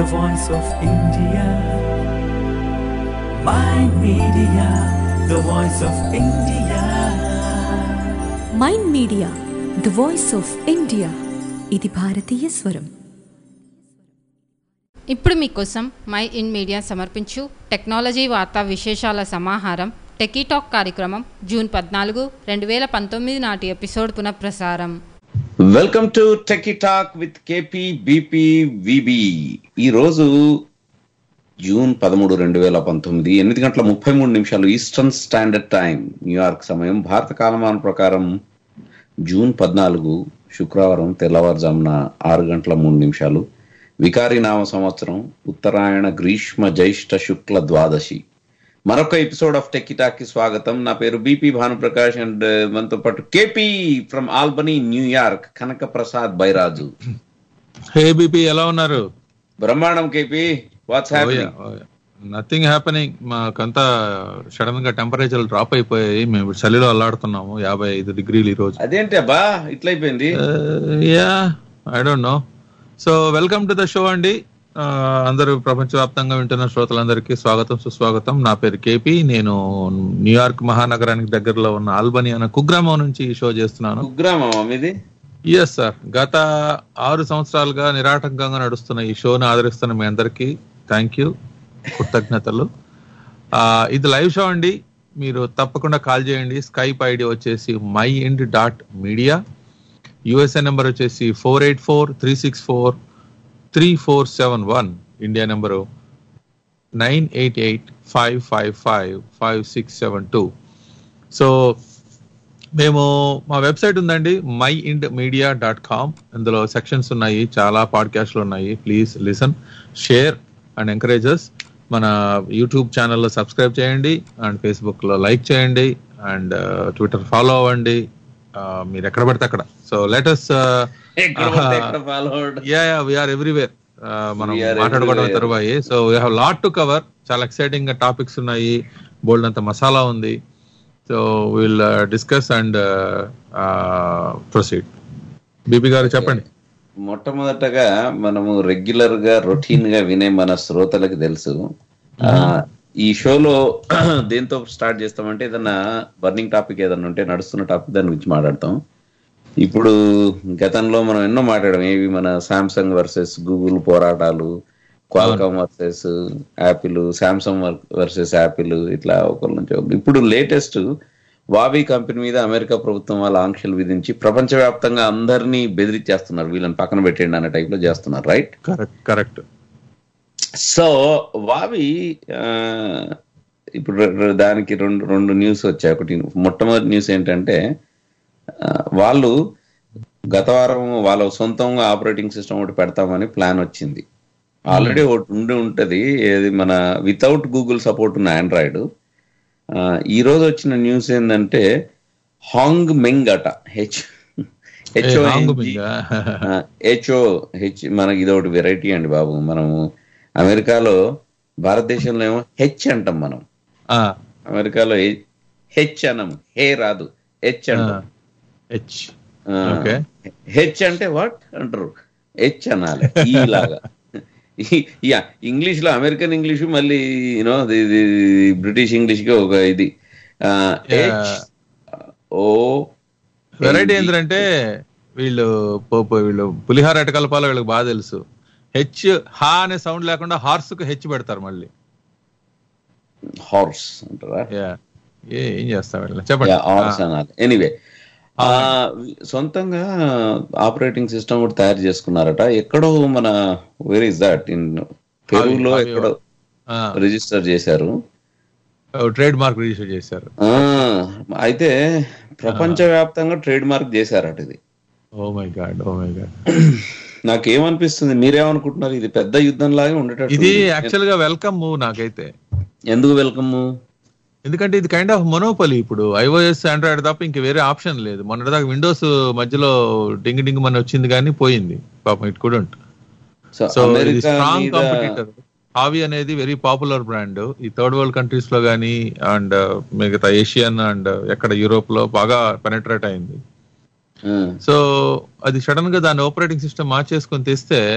the voice of India. My media, the voice of India. Mind media the voice of India ఇది భారతీయ స్వరం ఇప్పుడు మీకోసం my in media సమర్పించు technology వార్తా విశేషాల సమాహారం టెకీటాక్ కార్యక్రమం జూన్ పద్నాలుగు రెండు వేల పంతొమ్మిది నాటి ఎపిసోడ్ పునఃప్రసారం welcome to techie talk with KP BP VB ఈ రోజు జూన్ పదమూడు రెండు వేల పంతొమ్మిది ఎనిమిది గంటల ముప్పై మూడు నిమిషాలు ఈస్టర్న్ స్టాండర్డ్ టైం న్యూయార్క్ సమయం భారత కాలమాన ప్రకారం జూన్ పద్నాలుగు శుక్రవారం తెల్లవారుజామున ఆరు గంటల మూడు నిమిషాలు వికారి నామ సంవత్సరం ఉత్తరాయణ గ్రీష్మ జ్యేష్ఠ శుక్ల ద్వాదశి మరొక ఎపిసోడ్ ఆఫ్ టెక్కిటాక్ కి స్వాగతం నా పేరు బీపీ భానుప్రకాష్ అండ్ మనతో పాటు KP from Albany New York Kanaka Prasad Bairaju hey BP ఎలా ఉన్నారు బ్రహ్మాండం KP what's happening nothing happening మాకంతా సడన్ గా టెంపరేచర్ డ్రాప్ అయిపోయాయి మేము చలిలో అల్లాడుతున్నాము యాభై ఐదు డిగ్రీలు ఈ రోజు అదేంటి అబ్బా ఇట్లయిపోయింది yeah I don't know so welcome to the show అండి Uh, అందరూ ప్రపంచవ్యాప్తంగా వింటున్న శ్రోతలందరికీ స్వాగతం సుస్వాగతం నా పేరు కేపీ నేను న్యూయార్క్ మహానగరానికి దగ్గరలో ఉన్న ఆల్బనీ అనే కుగ్రామం నుంచి ఈ షో చేస్తున్నాను కుగ్రామం మీది ఎస్ సార్ గత ఆరు సంవత్సరాలుగా నిరాటంకంగా నడుస్తున్న ఈ షోను ఆదరిస్తున్న మీ అందరికీ థ్యాంక్ యూ కృతజ్ఞతలు ఆ, ఇది లైవ్ షో అండి మీరు తప్పకుండా కాల్ చేయండి స్కైప్ ఐడి వచ్చేసి my Ind dot media USA number వచ్చేసి four eight four three six four three four seven one India number nine eight eight five five five five six seven two so మేము మా website ఉందండి my Ind media dot com ఇందులో sections ఉన్నాయి చాలా పాడ్కాస్ట్లు ఉన్నాయి please listen share and encourages మన YouTube ఛానల్లో సబ్స్క్రైబ్ చేయండి అండ్ ఫేస్బుక్లో లైక్ చేయండి అండ్ ట్విట్టర్ ఫాలో అవ్వండి Uh, మీరు ఎక్కడ పడితే అక్కడ సో లెటస్ ఎక్కడ పడితే ఎక్కడ follow yeah yeah we're everywhere మనం We are మాట్లాడుకోవడం everywhere. తరువాయి so we have lot to cover చాలా ఎక్సైటింగ్ గా టాపిక్స్ ఉన్నాయి బోల్డ్ అంత మసాలా ఉంది so will discuss and proceed BB గారు చెప్పండి మొట్టమొదటగా మనము రెగ్యులర్ గా రొటీన్ గా వినే మన శ్రోతలకు తెలుసు ఆ, ఈ షోలో దేంతో స్టార్ట్ చేస్తామంటే ఏదన్నా బర్నింగ్ టాపిక్ ఏదన్నా ఉంటే నడుస్తున్న టాపిక్ దాని గురించి మాట్లాడతాం ఇప్పుడు గతంలో మనం ఎన్నో మాట్లాడాం ఏవి మన సామ్సంగ్ వర్సెస్ గూగుల్ పోరాటాలు Qualcomm versus Apple Samsung versus Apple ఇట్లా ఒకరి నుంచి ఒకరు. ఇప్పుడు లేటెస్ట్ వావి కంపెనీ మీద అమెరికా ప్రభుత్వం వాళ్ళ ఆంక్షలు విధించి ప్రపంచవ్యాప్తంగా అందరినీ బెదిరించేస్తున్నారు వీళ్ళని పక్కన పెట్టండి అనే టైప్ లో చేస్తున్నారు రైట్ కరెక్ట్ కరెక్ట్ సో వావి ఆ, ఇప్పుడు రె- రె- దానికి రెండు రెండు న్యూస్ వచ్చాయి ఒకటి మొట్టమొదటి న్యూస్ ఏంటంటే ఆ, వాళ్ళు గత వారం వాళ్ళ సొంతంగా ఆపరేటింగ్ సిస్టమ్ ఒకటి పెడతామని ప్లాన్ వచ్చింది ఆల్రెడీ ఒకటి ఉండి ఉంటది ఏది మన వితౌట్ గూగుల్ సపోర్ట్ ఉన్న ఆండ్రాయిడ్ ఈ రోజు వచ్చిన న్యూస్ ఏంటంటే హాంగ్ మెంగ్ అట హెచ్ హెచ్ఓ హెచ్ఓ హెచ్ మనకి ఇది ఒకటి వెరైటీ అండి బాబు మనము అమెరికాలో భారతదేశంలో ఏమో హెచ్ అంటాం మనం అమెరికాలో హెచ్ అనము హే రాదు హెచ్ అంటాం హెచ్ ఓకే హెచ్ అంటే వాట్ అంటారు హెచ్ అనాలి ఈ లాగా యా ఇంగ్లీష్ లో అమెరికన్ ఇంగ్లీష్ మళ్ళీ యూనో బ్రిటిష్ ఇంగ్లీష్ కి ఒక ఇది హెచ్ ఓ వెరైటీ ఏంటంటే వీళ్ళు పో- పో- వీళ్ళు పులిహార ఎటకలపాలో వీళ్ళకి బాగా తెలుసు హెచ్ హా అనే సౌండ్ లేకుండా హార్స్ కు హెచ్ పెడతారు మళ్ళీ హార్స్ అంటారా యా ఏ ఏం చేస్తాం వీళ్ళు చెప్పండి హార్స్ అనాలి ఎనీవే సొంతంగా ఆపరేటింగ్ సిస్టమ్ కూడా తయారు చేసుకున్నారట ఎక్కడో మన వేర్ ఇస్ దట్ ఇన్ పెరుగులో అవి- ఎక్కడో రిజిస్టర్ చేశారు ట్రేడ్ మార్క్ రిజిస్టర్ చేశారు ఆ, అయితే ప్రపంచవ్యాప్తంగా ట్రేడ్ మార్క్ చేశారట ఇది oh my God oh my God నాకేమనిపిస్తుంది మీరేమనుకుంటున్నారు ఇది పెద్ద యుద్ధం లాగే ఉండేటట్టు ఇది ఉంది. యాక్చువల్ గా వెల్కమ్ మూవ్ నాకైతే ఎందుకు వెల్కమ్ ఎందుకంటే ఇది కైండ్ ఆఫ్ మొనోపలి ఇప్పుడు ఐఓఎస్ ఆండ్రాయిడ్ తప్ప ఇంక వేరే ఆప్షన్ లేదు మొన్నటిదాకా విండోస్ మధ్యలో డింగ్ డింగ్ మన వచ్చింది కానీ పోయింది పాపం ఇట్ కుడెంట్ సో సో ఇది అమెరికా స్ట్రాంగ్ మీద కాంపిటీటర్ హావి అనేది వెరీ పాపులర్ బ్రాండ్ ఈ థర్డ్ వరల్డ్ కంట్రీస్ లో గానీ అండ్ మిగతా ఏషియన్ అండ్ ఎక్కడ యూరోప్ లో బాగా పెనట్రేట్ అయింది ఉమ్, సో అది సడన్ గా దాని ఆపరేటింగ్ సిస్టమ్ మార్చేసుకొని తెస్తే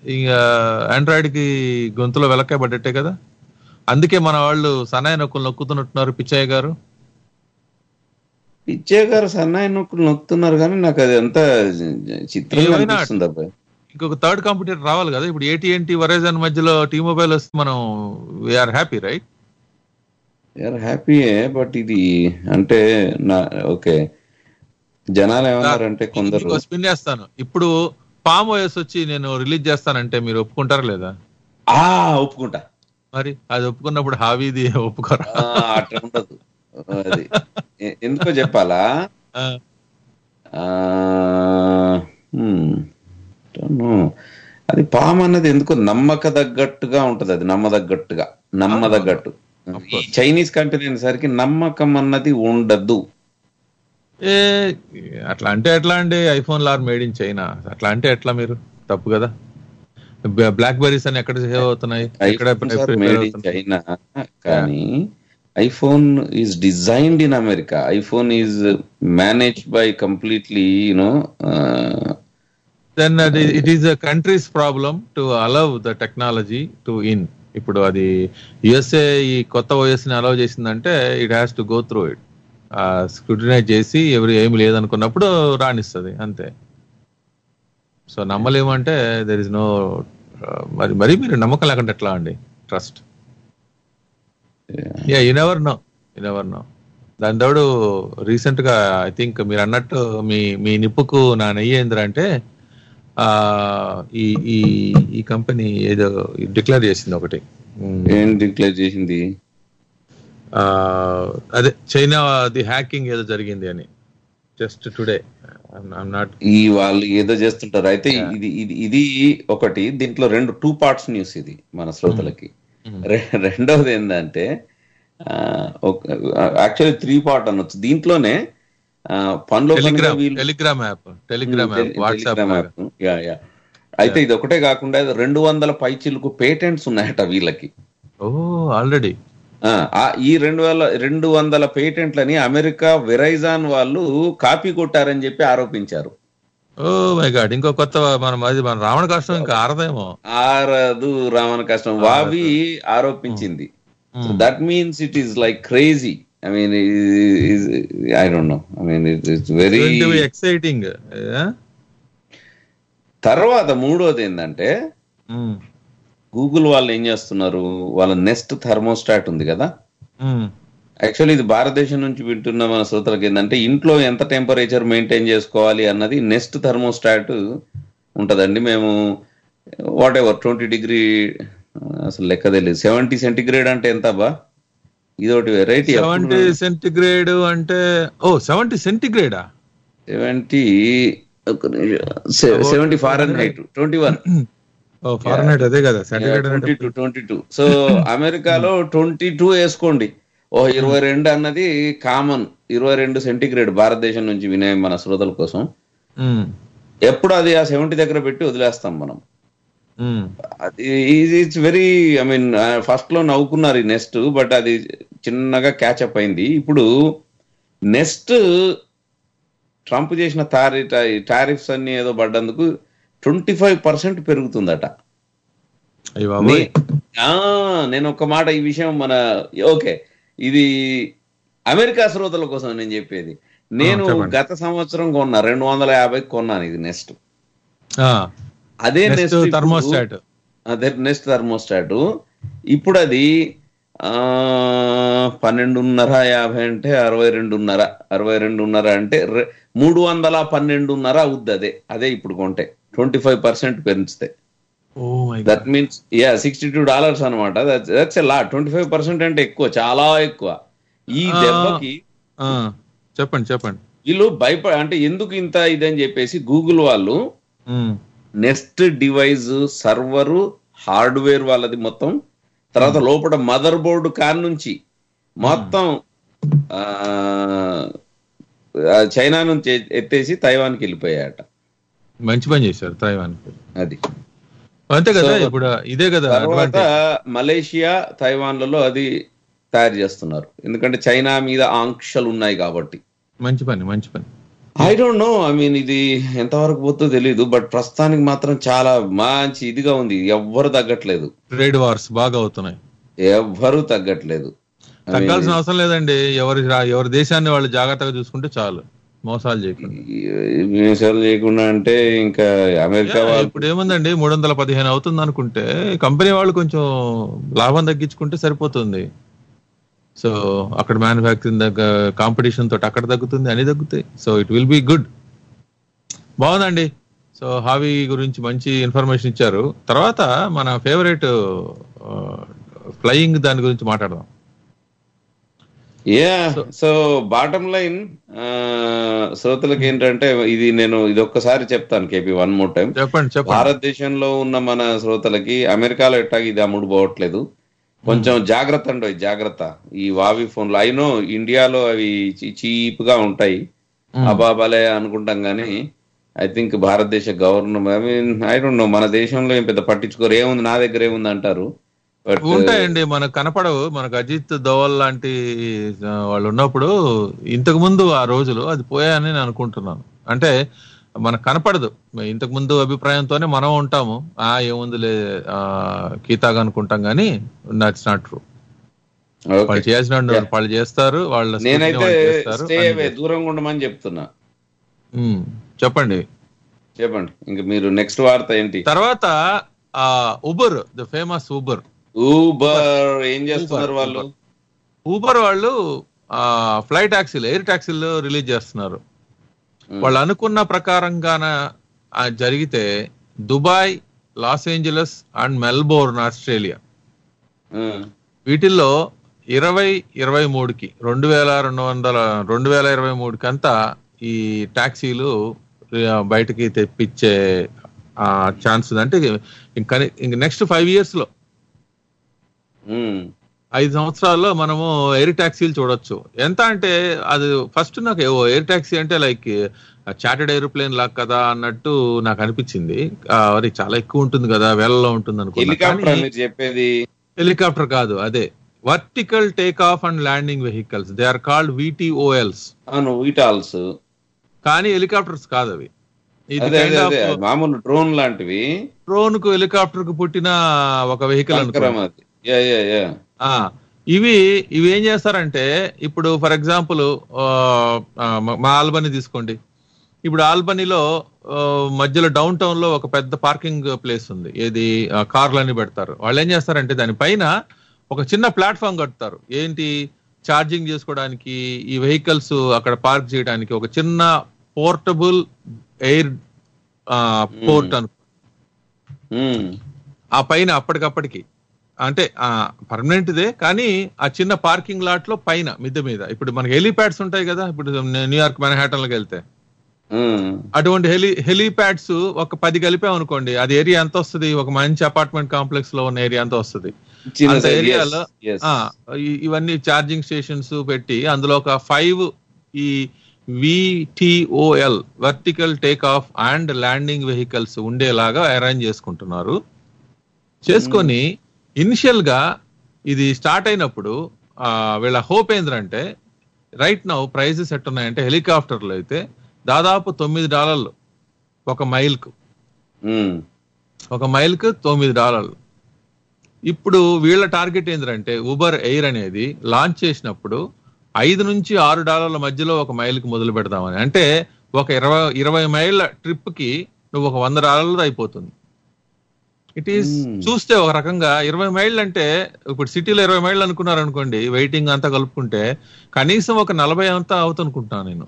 ఇక ఆండ్రాయిడ్ కి గొంతులో వెలక్కాయ పడ్డట్టే కదా అందుకే మన వాళ్ళు సన్నాయి నొక్కులు నొక్కుతున్నట్టున్నారు పిచ్చయ్య గారు పిచ్చయ్య గారు సన్నాయి నొక్కులు నొక్కుతున్నారు కానీ నాకు అది ఎంత చిత్రంగా ఏమైనా అనిపిస్తుంది అబ్బాయి ఇంకొక థర్డ్ కాంపిటేటర్ రావాలి కదా ఇప్పుడు ఏటీఎన్టీ వరైజన్ మధ్యలో టీ మొబైల్ వస్తే మనం వీఆర్ హ్యాపీ రైట్ యార్ హ్యాపీయే బట్ ఇది అంటే నా ఓకే జనాలు ఏమన్నారంటే కొందరు స్పిన్ చేస్తాను ఇప్పుడు పామ్ ఓఎస్ వచ్చి నేను రిలీజ్ చేస్తానంటే మీరు ఒప్పుకుంటారా లేదా ఆ ఒప్పుకుంటా మరి అది ఒప్పుకున్నప్పుడు హావీది ఒప్పుకోరా ఆ, అట్లా ఉండదు అది ఎ- ఎందుకో చెప్పాలా ఆ, ఆ, హ్మ్, don't know. అది పామ్ అన్నది ఎందుకో నమ్మక తగ్గట్టుగా ఉంటది అది నమ్మదగ్గట్టుగా నమ్మదగ్గట్టు Of ఈ course. చైనీస్ కంట్రీ సరికి నమ్మకం అన్నది ఉండదు ఏ అట్లా అంటే ఎట్లా అండి ఐఫోన్ లార్ మేడ్ ఇన్ చైనా అట్లా అంటే ఎట్లా మీరు తప్పు కదా బ్లాక్ బెర్రీస్ అని ఎక్కడ సేవ్ అవుతున్నాయి ఎక్కడ iPhones are prepare made in అవుతున్నాయి? చైనా కానీ iPhone is designed in America iPhone is managed by completely you know then అది it is a countries problem to allow the technology to in ఇప్పుడు అది USA ఈ కొత్త OS ని allow చేసిందంటే it has to go through it scrutinize చేసి ఎవరు ఏమి లేదనుకున్నప్పుడు రాణిస్తుంది అంతే సో నమ్మలేమంటే దెర్ ఇస్ నో మరి మరి మీరు నమ్మకం లేకుండా ఎట్లా అండి trust yeah you never know you never know దాని తోడు రీసెంట్ గా ఐ థింక్ మీరు అన్నట్టు మీ మీ నిప్పుకు నా నెయ్యి ఏంద్రా ఆ ఈ ఈ ఈ కంపెనీ ఏదో డిక్లేర్ చేసింది ఒకటి ఉమ్, ఏం డిక్లేర్ చేసింది ఆ, అదే చైనా ది హ్యాకింగ్ ఏదో జరిగింది అని జస్ట్ టుడే నాట్ ఈ వాళ్ళు ఏదో చేస్తుంటారు అయితే ఇది ఇది ఇది ఒకటి దీంట్లో రెండు టూ పార్ట్స్ న్యూస్ ఇది మన శ్రోతలకి రె- రెండవది ఏంటంటే యాక్చువల్లీ త్రీ పార్ట్ అనొచ్చు దీంట్లోనే ఆ, పనిలో పనిగా టెలిగ్రామ్ వీళ్ళు Telegram app Telegram app WhatsApp Telegram app. Yeah, yeah. అయితే ఇది ఒకటే కాకుండా రెండు వందల పైచిలకు పేటెంట్స్ ఉన్నాయట వీళ్ళకి ఓ ఆల్రెడీ ఆ, ఆ ఈ రెండు వేల రెండు వందల పేటెంట్లని అమెరికా వెరైజాన్ వాళ్ళు కాపీ కొట్టారని చెప్పి ఆరోపించారు ఓ మై గాడ్ ఇంకో కొత్త మనం అది మన రావణ కష్టం ఇంకా ఆరదేమో ఆరదు రావణ కష్టం వావి ఆరోపించింది that means it is like crazy I mean I don't know I mean it is very exciting తర్వాత మూడోది ఏంటంటే గూగుల్ వాళ్ళు ఏం చేస్తున్నారు వాళ్ళ నెస్ట్ థర్మోస్టాట్ ఉంది కదా యాక్చువల్లీ ఇది భారతదేశం నుంచి వింటున్న మన శ్రోతలకు ఏంటంటే ఇంట్లో ఎంత టెంపరేచర్ మెయింటైన్ చేసుకోవాలి అన్నది నెస్ట్ థర్మోస్టాట్ ఉంటదండి మేము వాట్ ఎవర్ ట్వంటీ డిగ్రీ అసలు లెక్క తెలియదు సెవెంటీ సెంటిగ్రేడ్ అంటే ఎంత బా ఇదొకటి వెరైటీ సెవెంటీ సెంటిగ్రేడ్ అంటే ఓ సెవెంటీ సెంటిగ్రేడా seventy seventy Fahrenheit twenty one oh Fahrenheit అదే కదా centigrade twenty two twenty two so అమెరికాలో ట్వంటీ టూ వేసుకోండి ఓ ఇరవై రెండు అన్నది కామన్ ఇరవై రెండు సెంటిగ్రేడ్ భారతదేశం నుంచి వినే మన శ్రోతల కోసం ఎప్పుడు అది ఆ సెవెంటీ దగ్గర పెట్టి వదిలేస్తాం మనం అది it's very I mean first లో నవ్వుకున్నారు ఈ నెక్స్ట్ బట్ అది చిన్నగా క్యాచ్ అప్ అయింది ఇప్పుడు నెక్స్ట్ ట్రంప్ చేసిన టారి టారిఫ్స్ అన్ని ఏదో పడ్డందుకు ట్వంటీ ఫైవ్ పర్సెంట్ పెరుగుతుందట అయ్యి బాబోయ్ ఆ, నేను ఒక మాట ఈ విషయం మన ఓకే ఇది అమెరికా శ్రోతల కోసం నేను చెప్పేది నేను చెప్పండి. గత సంవత్సరం కొన్నా రెండు వందల యాభై కొన్నాను ఇది నెక్స్ట్ ఆ, అదే next నెక్స్ట్ ఇప్పుడు- thermostat. అదే నెక్స్ట్ థర్మోస్టాట్ ఇప్పుడు అది ఆ పన్నెండున్నర యాభై అంటే అరవై రెండున్నర అరవై రెండున్నర అంటే రె- మూడు వందల పన్నెండున్నర అవుద్ది అదే అదే ఇప్పుడు కొంటే ట్వంటీ ఫైవ్ పర్సెంట్ పెంచితే oh my that means yeah sixty two dollars అనమాట that's a lot twenty five percent అంటే ఎక్కువ చాలా ఎక్కువ ఈ ఆ. దెబ్బకి చెప్పండి చెప్పండి వీళ్ళు భయపడ అంటే ఎందుకు ఇంత ఇదని చెప్పేసి గూగుల్ వాళ్ళు ఉమ్, నెక్స్ట్ డివైస్ సర్వరు హార్డ్వేర్ వాళ్ళది మొత్తం తర్వాత లోపల మదర్ బోర్డు కార్ నుంచి మొత్తం ఆ, ఆ, చైనా నుంచి ఎ- ఎత్తేసి తైవాన్కి వెళ్ళిపోయాయట మంచి పని చేశారు తైవాన్ అది అంతే కదా So, ఇప్పుడు ఇదే కదా తర్వాత advantage. మలేషియా తైవాన్లలో అది తయారు చేస్తున్నారు ఎందుకంటే చైనా మీద ఆంక్షలు ఉన్నాయి కాబట్టి మంచి పని మంచి పని I don't know I mean ఇది ఎంతవరకు పోతుందో తెలియదు బట్ ప్రస్తుతానికి మాత్రం చాలా మంచి ఇదిగా ఉంది ఎవ్వరు తగ్గట్లేదు ట్రేడ్ వార్స్ బాగా అవుతున్నాయి ఎవ్వరు తగ్గట్లేదు I mean, తగ్గాల్సిన అవసరం లేదండి ఎవరి రా- ఎవరి దేశాన్ని వాళ్ళు జాగ్రత్తగా చూసుకుంటే చాలు మోసాలు చేయకుండా ఈ విమర్శలు చేయకుండా అంటే ఇంకా అమెరికా యా, వాళ్ళు ఇప్పుడు ఏముందండి మూడు వందల పదిహేను అవుతుంది అనుకుంటే కంపెనీ వాళ్ళు కొంచెం లాభం తగ్గించుకుంటే సరిపోతుంది సో అక్కడ మ్యానుఫ్యాక్చరింగ్ దగ్గర కాంపిటీషన్ తోటి అక్కడ తగ్గుతుంది అని తగ్గుతాయి so it will be good బాగుందండి సో హావీ గురించి మంచి ఇన్ఫర్మేషన్ ఇచ్చారు తర్వాత మన ఫేవరెట్ ఫ్లయింగ్ దాని గురించి మాట్లాడదాం యా సో బాటమ్ లైన్ శ్రోతలకు ఏంటంటే ఇది నేను ఇది ఒక్కసారి చెప్తాను కేపీ వన్ మోర్ టైం చెప్పండి చెప్పండి భారతదేశంలో ఉన్న మన శ్రోతలకి అమెరికాలో ఎట్టాగి ఇది అమ్ముడు పోవట్లేదు కొంచెం జాగ్రత్త అండి జాగ్రత్త ఈ వావి ఫోన్లు అయినో ఇండియాలో అవి చీప్ గా ఉంటాయి అబాబలే అనుకుంటాం కానీ ఐ థింక్ భారతదేశ government I mean I don't know మన దేశంలో ఏం పెద్ద పట్టించుకోరు ఏముంది నా దగ్గర ఏముంది అంటారు బట్ ఉంటాయండి మనకు కనపడవు మనకు అజిత్ దోవల్ లాంటి ఆ, వాళ్ళు ఉన్నప్పుడు ఇంతకు ముందు ఆ రోజులు అది పోయాయని నేను అనుకుంటున్నాను అంటే మనకు కనపడదు ఇంతకు ముందు అభిప్రాయంతోనే మనం ఉంటాము ఆ ఏముందిలే ఆ, కీతాగా అనుకుంటాం కానీ దట్స్ నాట్ ట్రూ వాళ్ళు చేయాల్సిన Yeah. వాళ్ళు చేస్తారు వాళ్ళ scrutiny నేనైతే వాళ్ళు చేస్తారు స్టే అన్ని అవే చేస్తారు. దూరంగా ఉండమని చెప్తున్నా ఉమ్, చెప్పండి చెప్పండి ఇంక మీరు నెక్స్ట్ వార్త ఏంటి తర్వాత ఆ Uber the famous Uber Uber ఏం చేస్తున్నారు Uber, వాళ్ళు ఊబర్ వాళ్ళు ఫ్లై ట్యాక్సీలు ఎయిర్ ట్యాక్సీలు రిలీజ్ చేస్తున్నారు వాళ్ళు అనుకున్న ప్రకారంగాన ఆ, జరిగితే Dubai Los Angeles and Melbourne Australia ఉమ్, వీటిల్లో ఇరవై ఇరవై మూడుకి రెండు వేల రెండు వందల రెండు వేల ఇరవై మూడుకి అంతా ఈ ట్యాక్సీలు ఆ, బయటకి తెప్పించే ఛాన్స్ ఉంది అంటే ఇంకా ఇంక నెక్స్ట్ ఫైవ్ ఇయర్స్ లో ఉమ్, ఐదు సంవత్సరాల్లో మనము ఎయిర్ ట్యాక్సీలు చూడొచ్చు ఎంత అంటే అది ఫస్ట్ నాకు ఏవో ఎయిర్ ట్యాక్సీ అంటే లైక్ చార్టెడ్ ఏరోప్లేన్ లాగా కదా అన్నట్టు నాకు అనిపించింది ఆ, మరి చాలా ఎక్కువ ఉంటుంది కదా వేలలో ఉంటుంది హెలికాప్టర్ అనుకున్నా మీరు చెప్పేది హెలికాప్టర్ కాదు అదే vertical take off and landing vehicles they are called VTOLs అవును వీటాల్స్ కానీ హెలికాప్టర్స్ కాదు అవి ఇది అదే అదే కైండ్ అదే ఆఫ్ మామూలు డ్రోన్ లాంటివి డ్రోన్ కు హెలికాప్టర్ కు పుట్టిన ఒక వెహికల్ సంకరం అనుకో అది యా యా యా ఆ ఇవి ఇవి ఏం చేస్తారంటే ఇప్పుడు ఫర్ ఎగ్జాంపుల్ మా ఆల్బనీ తీసుకోండి ఇప్పుడు ఆల్బనీలో ఆ, మధ్యలో డౌన్ టౌన్ లో ఒక పెద్ద పార్కింగ్ ప్లేస్ ఉంది ఏది ఆ, కార్లన్నీ పెడతారు వాళ్ళు ఏం చేస్తారంటే దానిపైన ఒక చిన్న ప్లాట్ఫామ్ కడతారు ఏంటి ఛార్జింగ్ చేసుకోవడానికి ఈ వెహికల్స్ అక్కడ పార్క్ చేయడానికి ఒక చిన్న పోర్టబుల్ ఎయిర్ పోర్ట్ అను ఉమ్, ఆ పైన అప్పటికప్పటికి అంటే ఆ పర్మనెంట్ దే కానీ ఆ చిన్న పార్కింగ్ లాట్ లో పైన మిద్దె మీద ఇప్పుడు మనకి హెలీప్యాడ్స్ ఉంటాయి కదా ఇప్పుడు న్యూయార్క్ మెన్హాటన్ లోకి వెళ్తే ఉమ్, అటువంటి హెలి హెలీప్యాడ్స్ ఒక పది కలిపాం అనుకోండి అది ఏరియా ఎంత వస్తుంది ఒక మంచి అపార్ట్మెంట్ కాంప్లెక్స్ లో ఉన్న ఏరియా ఎంత వస్తుంది చిన్న అంత size, ఏరియాలో yes, yes. ఆ, ఈ- ఇవన్నీ ఛార్జింగ్ స్టేషన్స్ పెట్టి అందులో ఒక ఫైవ్ ఈ VTOL vertical take off and landing vehicles ఉండేలాగా అరేంజ్ చేసుకుంటున్నారు చేసుకొని ఇనిషియల్ గా ఇది స్టార్ట్ అయినప్పుడు ఆ, వీళ్ళ హోప్ ఏంటంటే రైట్ నౌ ప్రైజెస్ ఎట్టున్నాయంటే హెలికాప్టర్లు అయితే దాదాపు తొమ్మిది డాలర్లు ఒక మైల్ కు ఉమ్, ఒక మైల్ కు తొమ్మిది డాలర్లు ఇప్పుడు వీళ్ళ టార్గెట్ ఏంటంటే ఉబర్ ఎయిర్ అనేది లాంచ్ చేసినప్పుడు ఐదు నుంచి ఆరు డాలర్ల మధ్యలో ఒక మైల్ కి మొదలు పెడదామని అంటే ఒక ఇరవై ఇరవై మైళ్ళ ట్రిప్ కి నువ్వు ఒక వంద డాలర్లు అయిపోతుంది ఇట్ ఈస్ Hmm. చూస్తే ఒక రకంగా ఇరవై మైళ్ళు అంటే ఇప్పుడు సిటీలో ఇరవై మైళ్ళు అనుకున్నారు అనుకోండి వెయిటింగ్ అంతా కలుపుకుంటే కనీసం ఒక నలభై అంతా అవుతనుకుంటున్నాను నేను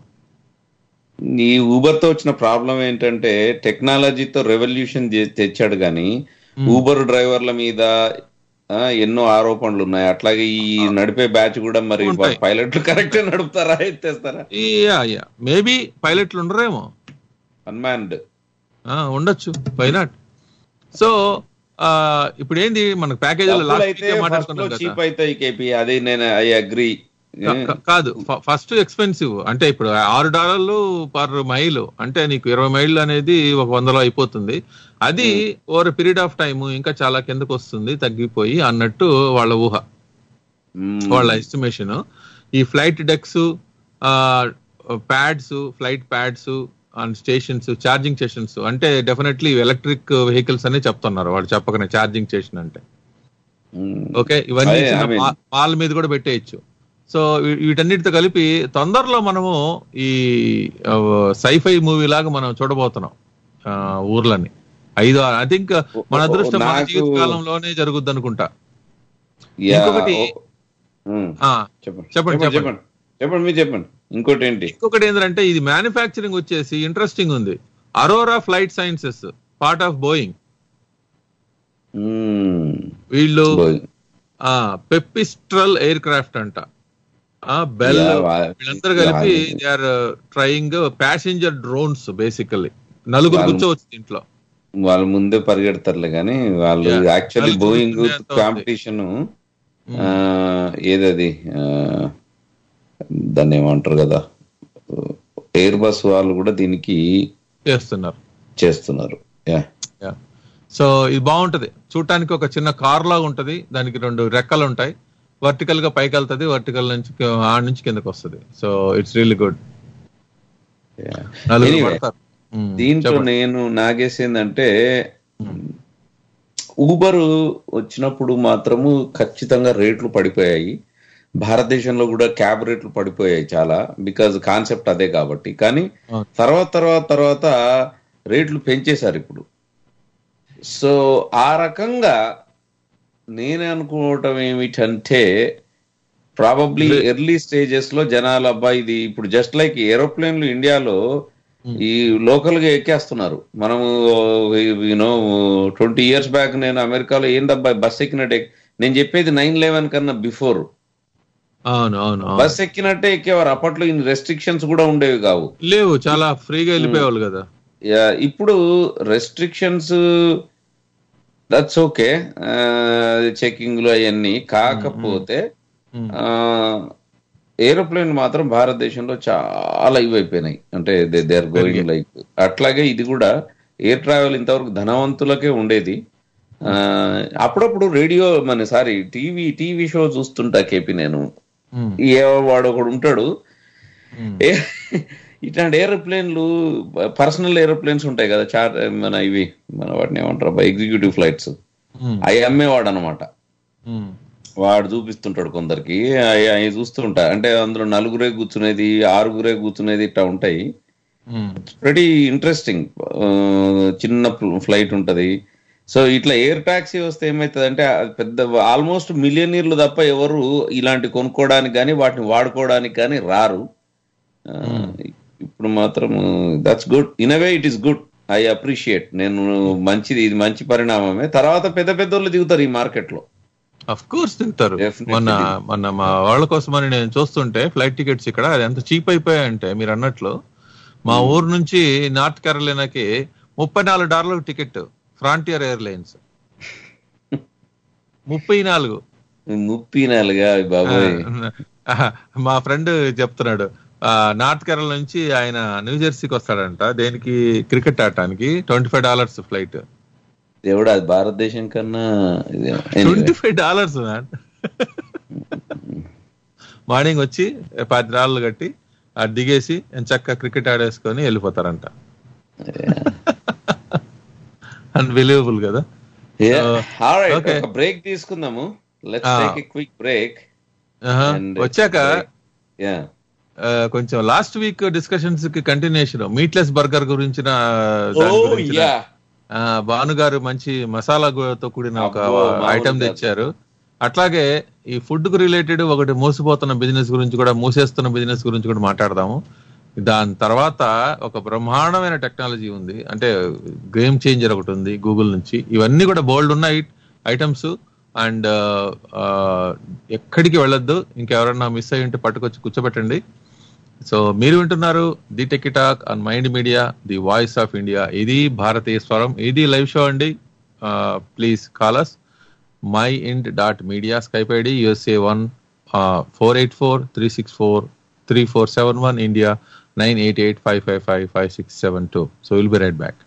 ఈ ఊబర్ తో వచ్చిన ప్రాబ్లం ఏంటంటే టెక్నాలజీతో రెవల్యూషన్ తెచ్చాడు కానీ ఊబర్ డ్రైవర్ల మీద ఆ, ఎన్నో ఆరోపణలు ఉన్నాయి అట్లాగే ఈ నడిపే బ్యాచ్ కూడా మరి ఉంటాయి. పైలట్లు కరెక్ట్ నడుపుతారా ఎత్తేస్తారా యా యా మేబీ పైలట్లు ఉండరేమో అన్మాన్డ్ ఆ, ఉండొచ్చు వైనాట్ సో ఆ, ఇప్పుడు ఏంది మనకు ప్యాకేజీలో లాస్ట్ అయితే వీకే మాట్లాడుకున్నాం కదా చీప్ అవుతాయి కేపీ అది నేను ఐ అగ్రి కా- కా- కాదు ఫస్ట్ ఎక్స్పెన్సివ్ అంటే ఇప్పుడు ఆరు డాలర్లు పర్ మైలు అంటే నీకు ఇరవై మైళ్ళు అనేది ఒక వందలో అయిపోతుంది అది ఓవర్ పీరియడ్ ఆఫ్ టైం ఇంకా చాలా కిందకు వస్తుంది తగ్గిపోయి అన్నట్టు వాళ్ళ ఊహ వాళ్ళ ఎస్టిమేషన్ ఈ flight decks pads flight pads and stations charging stations అంటే డెఫినెట్లీ ఎలక్ట్రిక్ వెహికల్స్ అనే చెప్తున్నారు వాళ్ళు చెప్పకనే ఛార్జింగ్ స్టేషన్ అంటే ఓకే ఇవన్నీ అదే, చిన్న I mean- మా- మాల్ మీద కూడా పెట్టేయచ్చు సో వీ- వీటన్నిటితో కలిపి తొందరలో మనము ఈ సైఫై మూవీ లాగా మనం చూడబోతున్నాం ఆ, ఊర్లని ఐదు ఐ థింక్ మన అదృష్టం మన నాకు- జీవిత కాలంలోనే జరుగుద్ది అనుకుంటా యా, ఇంకొకటి- ఓ- ఉమ్, ఆ, చెప్పండి చెప్పండి, చెప్పండి చెప్పండి. చెప్పండి చెప్పండి మీరు చెప్పండి ఇంకోటి ఏంటి ఇంకొకటి ఏంటంటే ఇది మ్యానుఫ్యాక్చరింగ్ వచ్చేసి ఇంట్రెస్టింగ్ ఉంది Aurora flight sciences part of Boeing మ్మ్. వీళ్ళు Boeing. ఆ పెప్పిస్ట్రల్ ఎయిర్ క్రాఫ్ట్ అంట ఆ బెల్ Yeah, వా- వీళ్ళందరూ కలిపి yeah. They are trying passenger drones basically నలుగురు వాళ్ళు- కూర్చోవచ్చు దీంట్లో వాళ్ళు ముందే పరిగెడతారులే కానీ వాళ్ళు Yeah. యాక్చువల్లీ వాళ్ళు బోయింగ్ కూర్చునే అంత ఉంది. కాంపిటీషన్ ఏదది ఆ, దాన్ని ఏమంటారు కదా ఎయిర్ బస్ వాళ్ళు కూడా దీనికి చేస్తున్నారు చేస్తున్నారు యా సో ఇది బాగుంటది చూడటానికి ఒక చిన్న కార్ లాగా ఉంటది దానికి రెండు రెక్కలు ఉంటాయి వర్టికల్ గా పైకి వెళ్తది వర్టికల్ నుంచి ఆడ నుంచి కిందకి వస్తది సో ఇట్స్ రియల్లీ గుడ్ నలుగురు Anyway, పడతారు. మ్మ్. దీంట్లో చెప్పండి. నేను నాగేసిందంటే ఊబర్ వచ్చినప్పుడు మాత్రము ఖచ్చితంగా రేట్లు పడిపోయాయి భారతదేశంలో కూడా క్యాబ్ రేట్లు పడిపోయాయి చాలా బికాజ్ కాన్సెప్ట్ అదే కాబట్టి కానీ అవును. తర్వాత తర్వాత తర్వాత రేట్లు పెంచేశారు ఇప్పుడు సో ఆ రకంగా నేను అనుకోవటం ఏమిటంటే ప్రాబబ్లీ ఎర్లీ స్టేజెస్ లో జనాలు అబ్బాయి ఇది ఇప్పుడు జస్ట్ లైక్ ఏరోప్లేన్లు ఇండియాలో ఈ లోకల్ గా ఎక్కేస్తున్నారు మనము యూనో ట్వంటీ ఇయర్స్ బ్యాక్ నేను అమెరికాలో ఏందబ్బా బస్ ఎక్కినట్టే నేను చెప్పేది నైన్ లెవెన్ కన్నా బిఫోర్ అవును అవును అవును. బస్ ఎక్కినట్టే ఎక్కేవారు అప్పట్లో ఇన్ని రెస్ట్రిక్షన్స్ కూడా ఉండేవి కావు లేవు చాలా ఫ్రీగా వెళ్ళిపోయేవాళ్ళు కదా యా, ఇప్పుడు రెస్ట్రిక్షన్స్ దట్స్ ఓకే చెకింగ్ లో అవన్నీ కాకపోతే ఏరోప్లేన్ మాత్రం భారతదేశంలో చాలా ఇవైపోయినాయి అంటే దే ఆర్ గోయింగ్ లైక్ అట్లాగే ఇది కూడా ఎయిర్ ట్రావెల్ ఇంతవరకు ధనవంతులకే ఉండేది ఆ, అప్పుడప్పుడు రేడియో మన సారీ టీవీ టీవీ షో చూస్తుంటా కేపీ నేను మ్మ్. ఏ వాడు ఒకడు ఉంటాడు మ్మ్. ఏ- ఇట్లాంటి ఏరోప్లేన్లు పర్సనల్ ఏరోప్లేన్స్ ఉంటాయి కదా చార్ మన ఇవి మన వాటిని ఏమంటారు ఎగ్జిక్యూటివ్ ఫ్లైట్స్ మ్మ్. అవి అమ్మేవాడు అనమాట మ్మ్. వాడు చూపిస్తుంటాడు కొందరికి అవి అవి చూస్తుంటా అంటే అందులో నలుగురే కూర్చునేది ఆరుగురే కూర్చునేది ఇట్లా ఉంటాయి మ్మ్. వెరీ ఇంట్రెస్టింగ్ చిన్న ఫ్లైట్ ఉంటది సో ఇట్లా ఎయిర్ టాక్సీ వస్తే ఏమవుతుంది అంటే పెద్ద ఆల్మోస్ట్ మిలియనీర్లు తప్ప ఎవరు ఇలాంటి కొనుక్కోవడానికి కానీ వాటిని వాడుకోవడానికి కానీ రారు ఆ, ఇప్పుడు మాత్రం that's good in way it is good I appreciate నేను మంచిది ఇది మంచి పరిణామమే తర్వాత పెద్ద పెద్ద వాళ్ళు దిగుతారు ఈ మార్కెట్ లో అఫ్ కోర్స్ తింటారు Definitely. మొన్న మొన్న మా వాళ్ళ కోసమని నేను చూస్తుంటే ఫ్లైట్ టికెట్స్ ఇక్కడ అది ఎంత చీప్ అయిపోయాయంటే మీరు అన్నట్లు మా ఊరు నుంచి నార్త్ కేరళకి ముప్పై నాలుగు డాలర్ల టికెట్ ఫ్రాంటియర్ ఎయిర్లైన్స్ ముప్పై నాలుగు ముప్పి నాలుగా బాబోయ్ ఆ, మా ఫ్రెండ్ చెప్తున్నాడు ఆ, నార్త్ కేరళ నుంచి ఆయన న్యూ జెర్సీకి వస్తాడంట దేనికి క్రికెట్ ఆడటానికి ట్వంటీ ఫైవ్ డాలర్స్ ఫ్లైట్ దేవుడు అది భారతదేశం కన్నా ఇది anyway. Twenty five dollars man morning వచ్చి పది డాలర్లు కట్టి అది దిగేసి చక్కగా క్రికెట్ ఆడేసుకొని వెళ్ళిపోతారంట అన్బిలీవబుల్ కదా Yeah. Uh, All right, okay. ఒక బ్రేక్ తీసుకుందాము let's Ah. Take a quick break ఆహా. వచ్చాక యా ఆ, కొంచెం లాస్ట్ వీక్ డిస్కషన్స్ కి కంటిన్యూషన్ మీట్లెస్ బర్గర్ గురించిన దాని ఓ గురించిన, యా ఆ, భాను గారు మంచి మసాలా గు- తో కూడిన ఒక అబ్బో, మామూలు ఐటమ్ కాదు. తెచ్చారు అట్లాగే ఈ ఫుడ్ కు రిలేటెడ్ ఒకటి మూసిపోతున్న బిజినెస్ గురించి కూడా మూసేస్తున్న బిజినెస్ గురించి కూడా మాట్లాడదాము దాని తర్వాత ఒక బ్రహ్మాండమైన టెక్నాలజీ ఉంది అంటే గేమ్ చేంజర్ ఒకటి ఉంది గూగుల్ నుంచి ఇవన్నీ కూడా బోల్డ్ ఉన్నాయి ఐటమ్స్ అండ్ ఎక్కడికి వెళ్ళొద్దు ఇంకెవరన్నా మిస్ అయ్యి ఉంటే పట్టుకొచ్చి కూర్చోబెట్టండి సో మీరు వింటున్నారు the techie talk on mind media the voice of India ఇది భారతీయ స్వరం ఇది లైవ్ షో అండి please call us my Ind dot media Skype ID USA one four eight four three six four three four seven one India nine eight eight five five five five six seven two so will be right back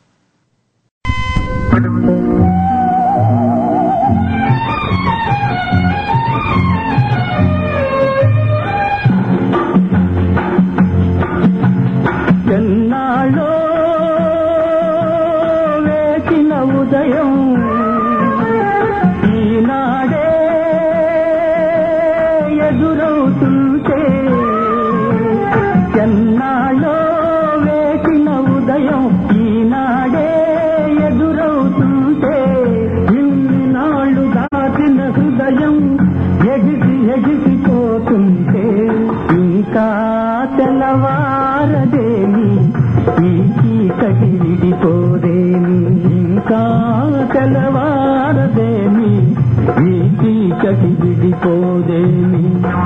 ఎన్నాళ్ళో వేసిన ఉదయం ఈనాడే ఎదురవుతుంటే ఇన్ని నాళ్ళు దాచిన హృదయం ఎగిసి ఎగిసిపోతుంటే ఇంకా తెల్లవారదేమి ఈ చీకటి విడిపోదేమి ఇంకా తెల్లవారదేమి ఈ చీకటి విడిపోదేమి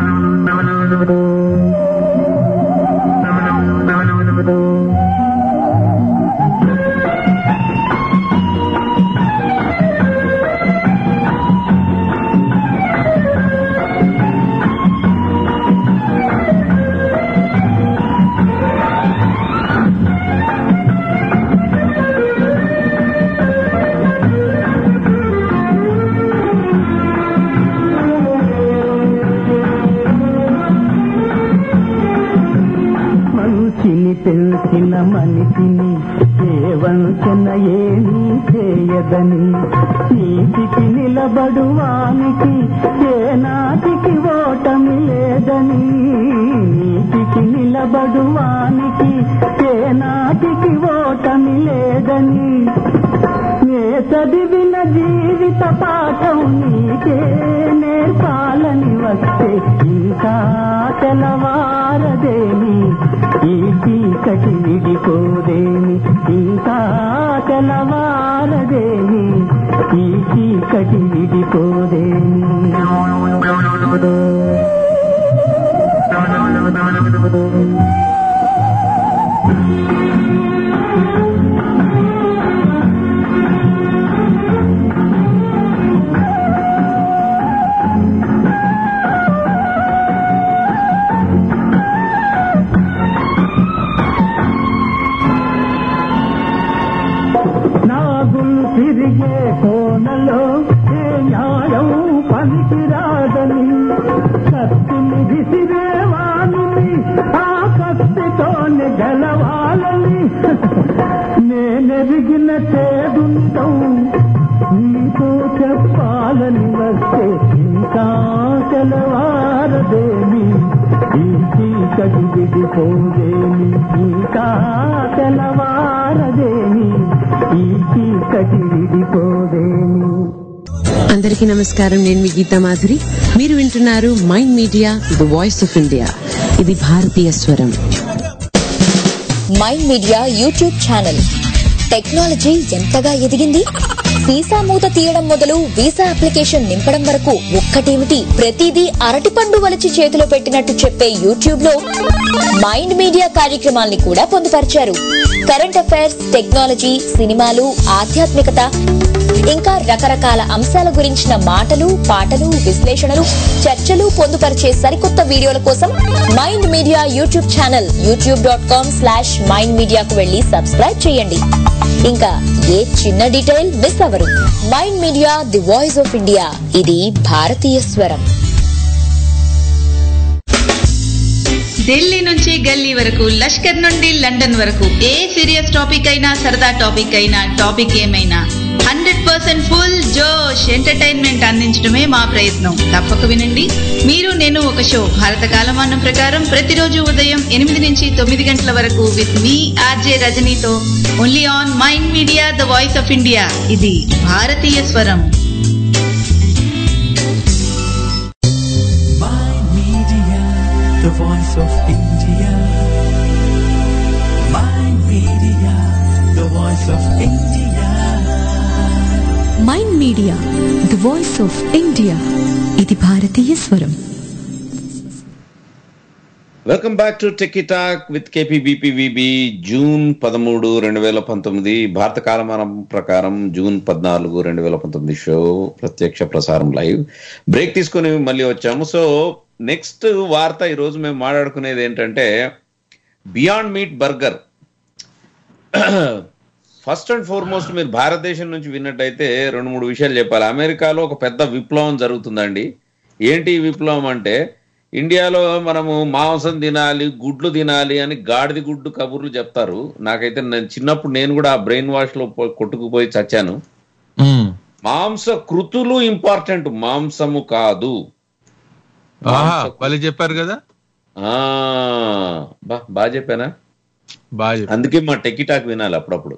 మంచిని తెలిసిన మనిషిని ఏ వంచన ఏమీ చేయదని నీతికి నిలబడువానికి ఏ నాటికి ఓటమి లేదని నీతికి నిలబడువానికి ఏ నాటికి ఓటమి లేదని నే చదివిన జీవిత పాఠం నీకే నేర్పాలని వస్తే ఇంకా తెల్లవారదేమి ఈ చీకటి విడిపోదేమి ఇంకా తెల్లవారదేమి ఈ చీకటి విడిపోదేమి నాగులు తిరిగే కోనలో ఏ న్యాయం పనికిరాదని కత్తిని విసిరేవాణిని ఆ కత్తితోనే గెలవాలని నేనెరిగిన చేదుంటాం నీతో చెప్పాలని వస్తే ఇంకా తెలవారదేమి ఈ చీకటి విడిపోదేమి ఇంకా తెలవారదేమి ఈ చీకటి విడిపోదేమి అందరికీ నమస్కారం నేను మీ గీతా మాధురి మీరు వింటున్నారు mind media the voice of India ఇది భారతీయ స్వరం mind media YouTube channel technology ఎంతగా ఎదిగింది వీసా మూత తీయడం మొదలు వీసా అప్లికేషన్ నింపడం వరకు ఒక్కటేమిటి ప్రతిదీ అరటిపండు వలచి చేతిలో పెట్టినట్టు చెప్పే యూట్యూబ్ లో మైండ్ మీడియా కార్యక్రమాల్ని కూడా పొందుపరిచారు కరెంట్ అఫైర్స్ టెక్నాలజీ సినిమాలు ఆధ్యాత్మికత ఇంకా రకరకాల అంశాల గురించిన మాటలు పాటలు విశ్లేషణలు చర్చలు పొందుపరిచే సరికొత్త వీడియోల కోసం mind media YouTube channel YouTube dot com slash mind మీడియాకు వెళ్లి సబ్స్క్రైబ్ చేయండి ఇంకా ఏ చిన్న డీటెయిల్ మిస్ అవరు mind media the voice of India ఇది భారతీయ స్వరం ఢిల్లీ నుంచి గల్లీ వరకు లష్కర్ నుండి లండన్ వరకు ఏ సీరియస్ టాపిక్ అయినా సరదా టాపిక్ అయినా టాపిక్ ఏమైనా హండ్రెడ్ పర్సెంట్ ఫుల్ జోష్ ఎంటర్టైన్మెంట్ అందించడమే మా ప్రయత్నం తప్పక వినండి మీరు నేను ఒక షో భారత కాలమానం ప్రకారం ప్రతిరోజు ఉదయం ఎనిమిది నుంచి తొమ్మిది గంటల వరకు విత్ మీ ఆర్జే రజనీతో only on mind media the voice of India ఇది భారతీయ స్వరం Mind Media, the voice of India. Mind Media, the voice of India. Mind media the voice of India ఇది భారతీయ స్వరం welcome back to techie talk with KP BP VB June పదమూడు రెండు వేల పంతొమ్మిది భారత కాలమానం ప్రకారం జూన్ పద్నాలుగు రెండు వేల పంతొమ్మిది షో ప్రత్యక్ష ప్రసారం లైవ్ బ్రేక్ తీసుకొని మళ్ళీ వచ్చాము సో నెక్స్ట్ వార్త ఈరోజు మేము మాట్లాడుకునేది ఏంటంటే beyond meat burger first and foremost మీరు భారతదేశం నుంచి విన్నట్టయితే రెండు మూడు విషయాలు చెప్పాలి అమెరికాలో ఒక పెద్ద విప్లవం జరుగుతుందండి ఏంటి ఈ విప్లవం అంటే ఇండియాలో మనము మాంసం తినాలి గుడ్లు తినాలి అని గాడిది గుడ్డు కబుర్లు చెప్తారు నాకైతే నేను చిన్నప్పుడు నేను కూడా ఆ బ్రెయిన్ వాష్ లో పో- కొట్టుకుపోయి చచ్చాను మ్మ్. మాంస కృతులు ఇంపార్టెంట్ మాంసము కాదు ఆహా వాళ్ళు చెప్పారు కదా ఆ, బా బాగా చెప్పానా బాగా చెప్పారు. అందుకే మా టెక్కిటాక్ వినాలి అప్పుడప్పుడు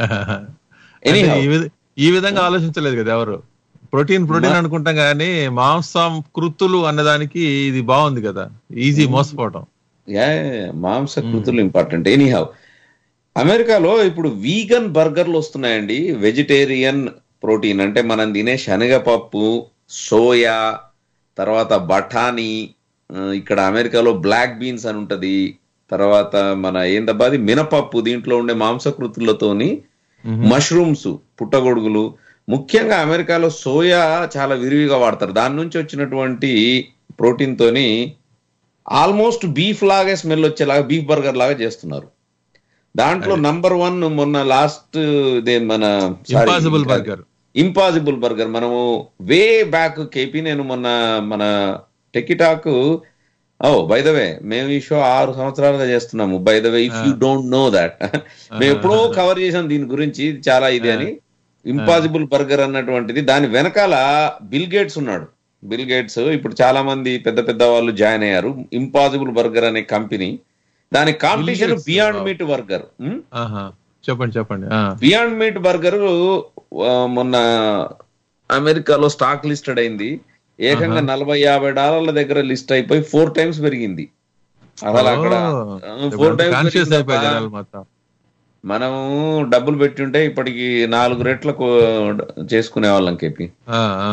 అంటే Anyhow. ఈ విధ- ఈ విధంగా ఆలోచించలేదు కదా ఎవరు ప్రోటీన్ ప్రోటీన్ అనుకుంటాం కానీ మాంసం కృతులు అన్నదానికి ఇది బాగుంది కదా ఈజీ మోసపోవటం యా మాంసకృతులు ఇంపార్టెంట్ ఎనీహౌ అమెరికాలో ఇప్పుడు వీగన్ బర్గర్లు వస్తున్నాయండి వెజిటేరియన్ ప్రోటీన్ అంటే మనం తినే శనగపప్పు సోయా తర్వాత బఠానీ ఆ, ఇక్కడ అమెరికాలో బ్లాక్ బీన్స్ అని ఉంటది తర్వాత మన ఏందబ్బా అది మినపప్పు దీంట్లో ఉండే మాంసకృతులతోని మష్రూమ్స్ పుట్టగొడుగులు ముఖ్యంగా అమెరికాలో సోయా చాలా విరివిగా వాడతారు దాని నుంచి వచ్చినటువంటి ప్రోటీన్ తోని ఆల్మోస్ట్ బీఫ్ లాగే స్మెల్ వచ్చేలాగా బీఫ్ బర్గర్ లాగా చేస్తున్నారు దాంట్లో నంబర్ వన్ మొన్న లాస్ట్ ఇదే మన ఇంపాసిబుల్ బర్గర్ ఇంపాసిబుల్ బర్గర్ మనము వే బ్యాక్ కేపీ నేను మొన్న మన టెకిటాక్ ఓ బై ద వే మేము ఈ షో ఆరు సంవత్సరాలుగా చేస్తున్నాము by the way if you don't know that మేము ఎప్పుడో కవర్ చేసాం దీని గురించి ఇది చాలా ఇది అని ఇంపాసిబుల్ బర్గర్ అన్నటువంటిది దాని వెనకాల బిల్ గేట్స్ ఉన్నాడు బిల్ గేట్స్ ఇప్పుడు చాలా మంది పెద్ద పెద్ద వాళ్ళు జాయిన్ అయ్యారు ఇంపాసిబుల్ బర్గర్ అనే కంపెనీ దాని competition Gates, beyond wow. Meat burger ఆహా. చెప్పండి చెప్పండి ఆ. బియాండ్ మీట్ బర్గర్ మొన్న అమెరికాలో స్టాక్ లిస్టెడ్ అయింది ఏకంగా నలభై యాభై డాలర్ల దగ్గర లిస్ట్ అయిపోయి ఫోర్ టైమ్స్ పెరిగింది అసలు అక్కడ ఫోర్ కాన్షియస్ అయిపోయారు టైమ్స్ జనాలు మొత్తం మనం డబ్బులు పెట్టి ఉంటే ఇప్పటికి నాలుగు రెట్లకు చేసుకునే వాళ్ళం కేపీ ఆ, ఆ.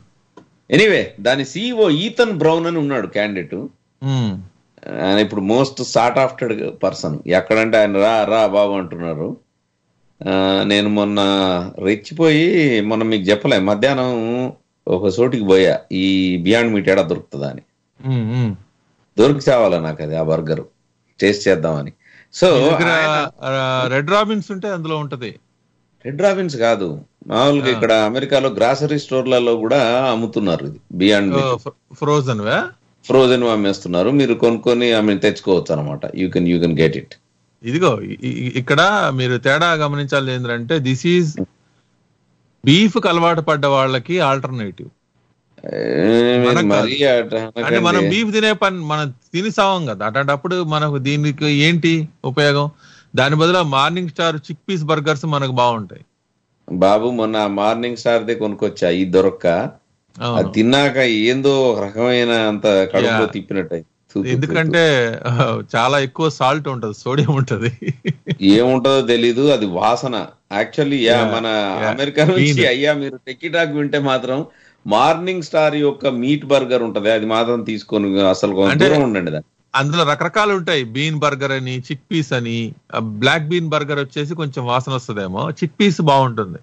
ఎనీవే దాని సిఇఓ ఈతన్ బ్రౌన్ అని ఉన్నాడు క్యాండిడేట్ ఉమ్. ఆయన ఇప్పుడు మోస్ట్ సార్ట్ ఆఫ్టెడ్ పర్సన్ ఎక్కడంటే ఆయన రా రా బాబు అంటున్నారు ఆ, నేను మొన్న రెచ్చిపోయి మొన్న మీకు చెప్పలే మధ్యాహ్నం ఒక చోటికి పోయా ఈ బియాండ్ మీట్ ఏడా దొరుకుతుందా అని ఉమ్, ఉమ్. దొరికి చావాలా నాకు అది ఆ బర్గర్ టేస్ట్ చేద్దామని సో మీ దగ్గర రెడ్ రాబిన్స్ ఉంటే అందులో ఉంటది రెడ్ రాబిన్స్ కాదు మామూలుగా ఇక్కడ అమెరికాలో గ్రాసరీ స్టోర్లలో కూడా అమ్ముతున్నారు ఇది beyond meat frozen way frozen అమ్మేస్తున్నారు మీరు కొనుక్కొని ఆమె తెచ్చుకోవచ్చు అనమాట you can you can get it ఇదిగో ఇ- ఇ- ఇక్కడ మీరు తేడా గమనించాలి ఏంటంటే దిస్ ఈజ్ బీఫ్ కి అలవాటు పడ్డ వాళ్ళకి ఆల్టర్నేటివ్ మనకు మరీ అట అంటే మనం అనకండి. బీఫ్ తినే పని మనం తిని సావం కదా అట్లాంటప్పుడు మనకు దీనికి ఏంటి ఉపయోగం దాని బదులు Morning Star chickpeas burgers మనకు బాగుంటాయి బాబు మొన్న మార్నింగ్ స్టార్ దే కొనుక్కొచ్చా ఈ దొరక్క అవును. అది తిన్నాక ఏందో ఒక రకమైన అంత కడుపులో Yeah. తిప్పినట్టు ఎందుకంటే ఆ, చాలా ఎక్కువ సాల్ట్ ఉంటది సోడియం ఉంటది ఏముంటుందో తెలీదు అది వాసన యాక్చువల్లీ యా Yeah, మన yeah. అమెరికా నుంచి Bean. అయ్యా మీరు టెక్కిటాక్ వింటే మాత్రం మార్నింగ్ స్టార్ యొక్క మీట్ బర్గర్ ఉంటది అది మాత్రం తీసుకొని అసలు కొంత అంటే- దూరం ఉండండి దాన్ని అందులో రకరకాలు ఉంటాయి బీన్ బర్గర్ అని చిక్ పీస్ అని బ్లాక్ బీన్ బర్గర్ వచ్చేసి కొంచెం వాసన వస్తుందేమో చిక్ పీస్ బాగుంటుంది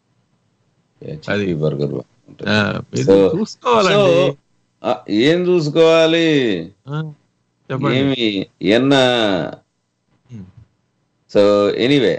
అది బర్గర్ ఆ, ఇది చూసుకోవాలండి ఏం చూసుకోవాలి ఆ, చెప్పండి ఏమి ఎన్న సో ఎనీవే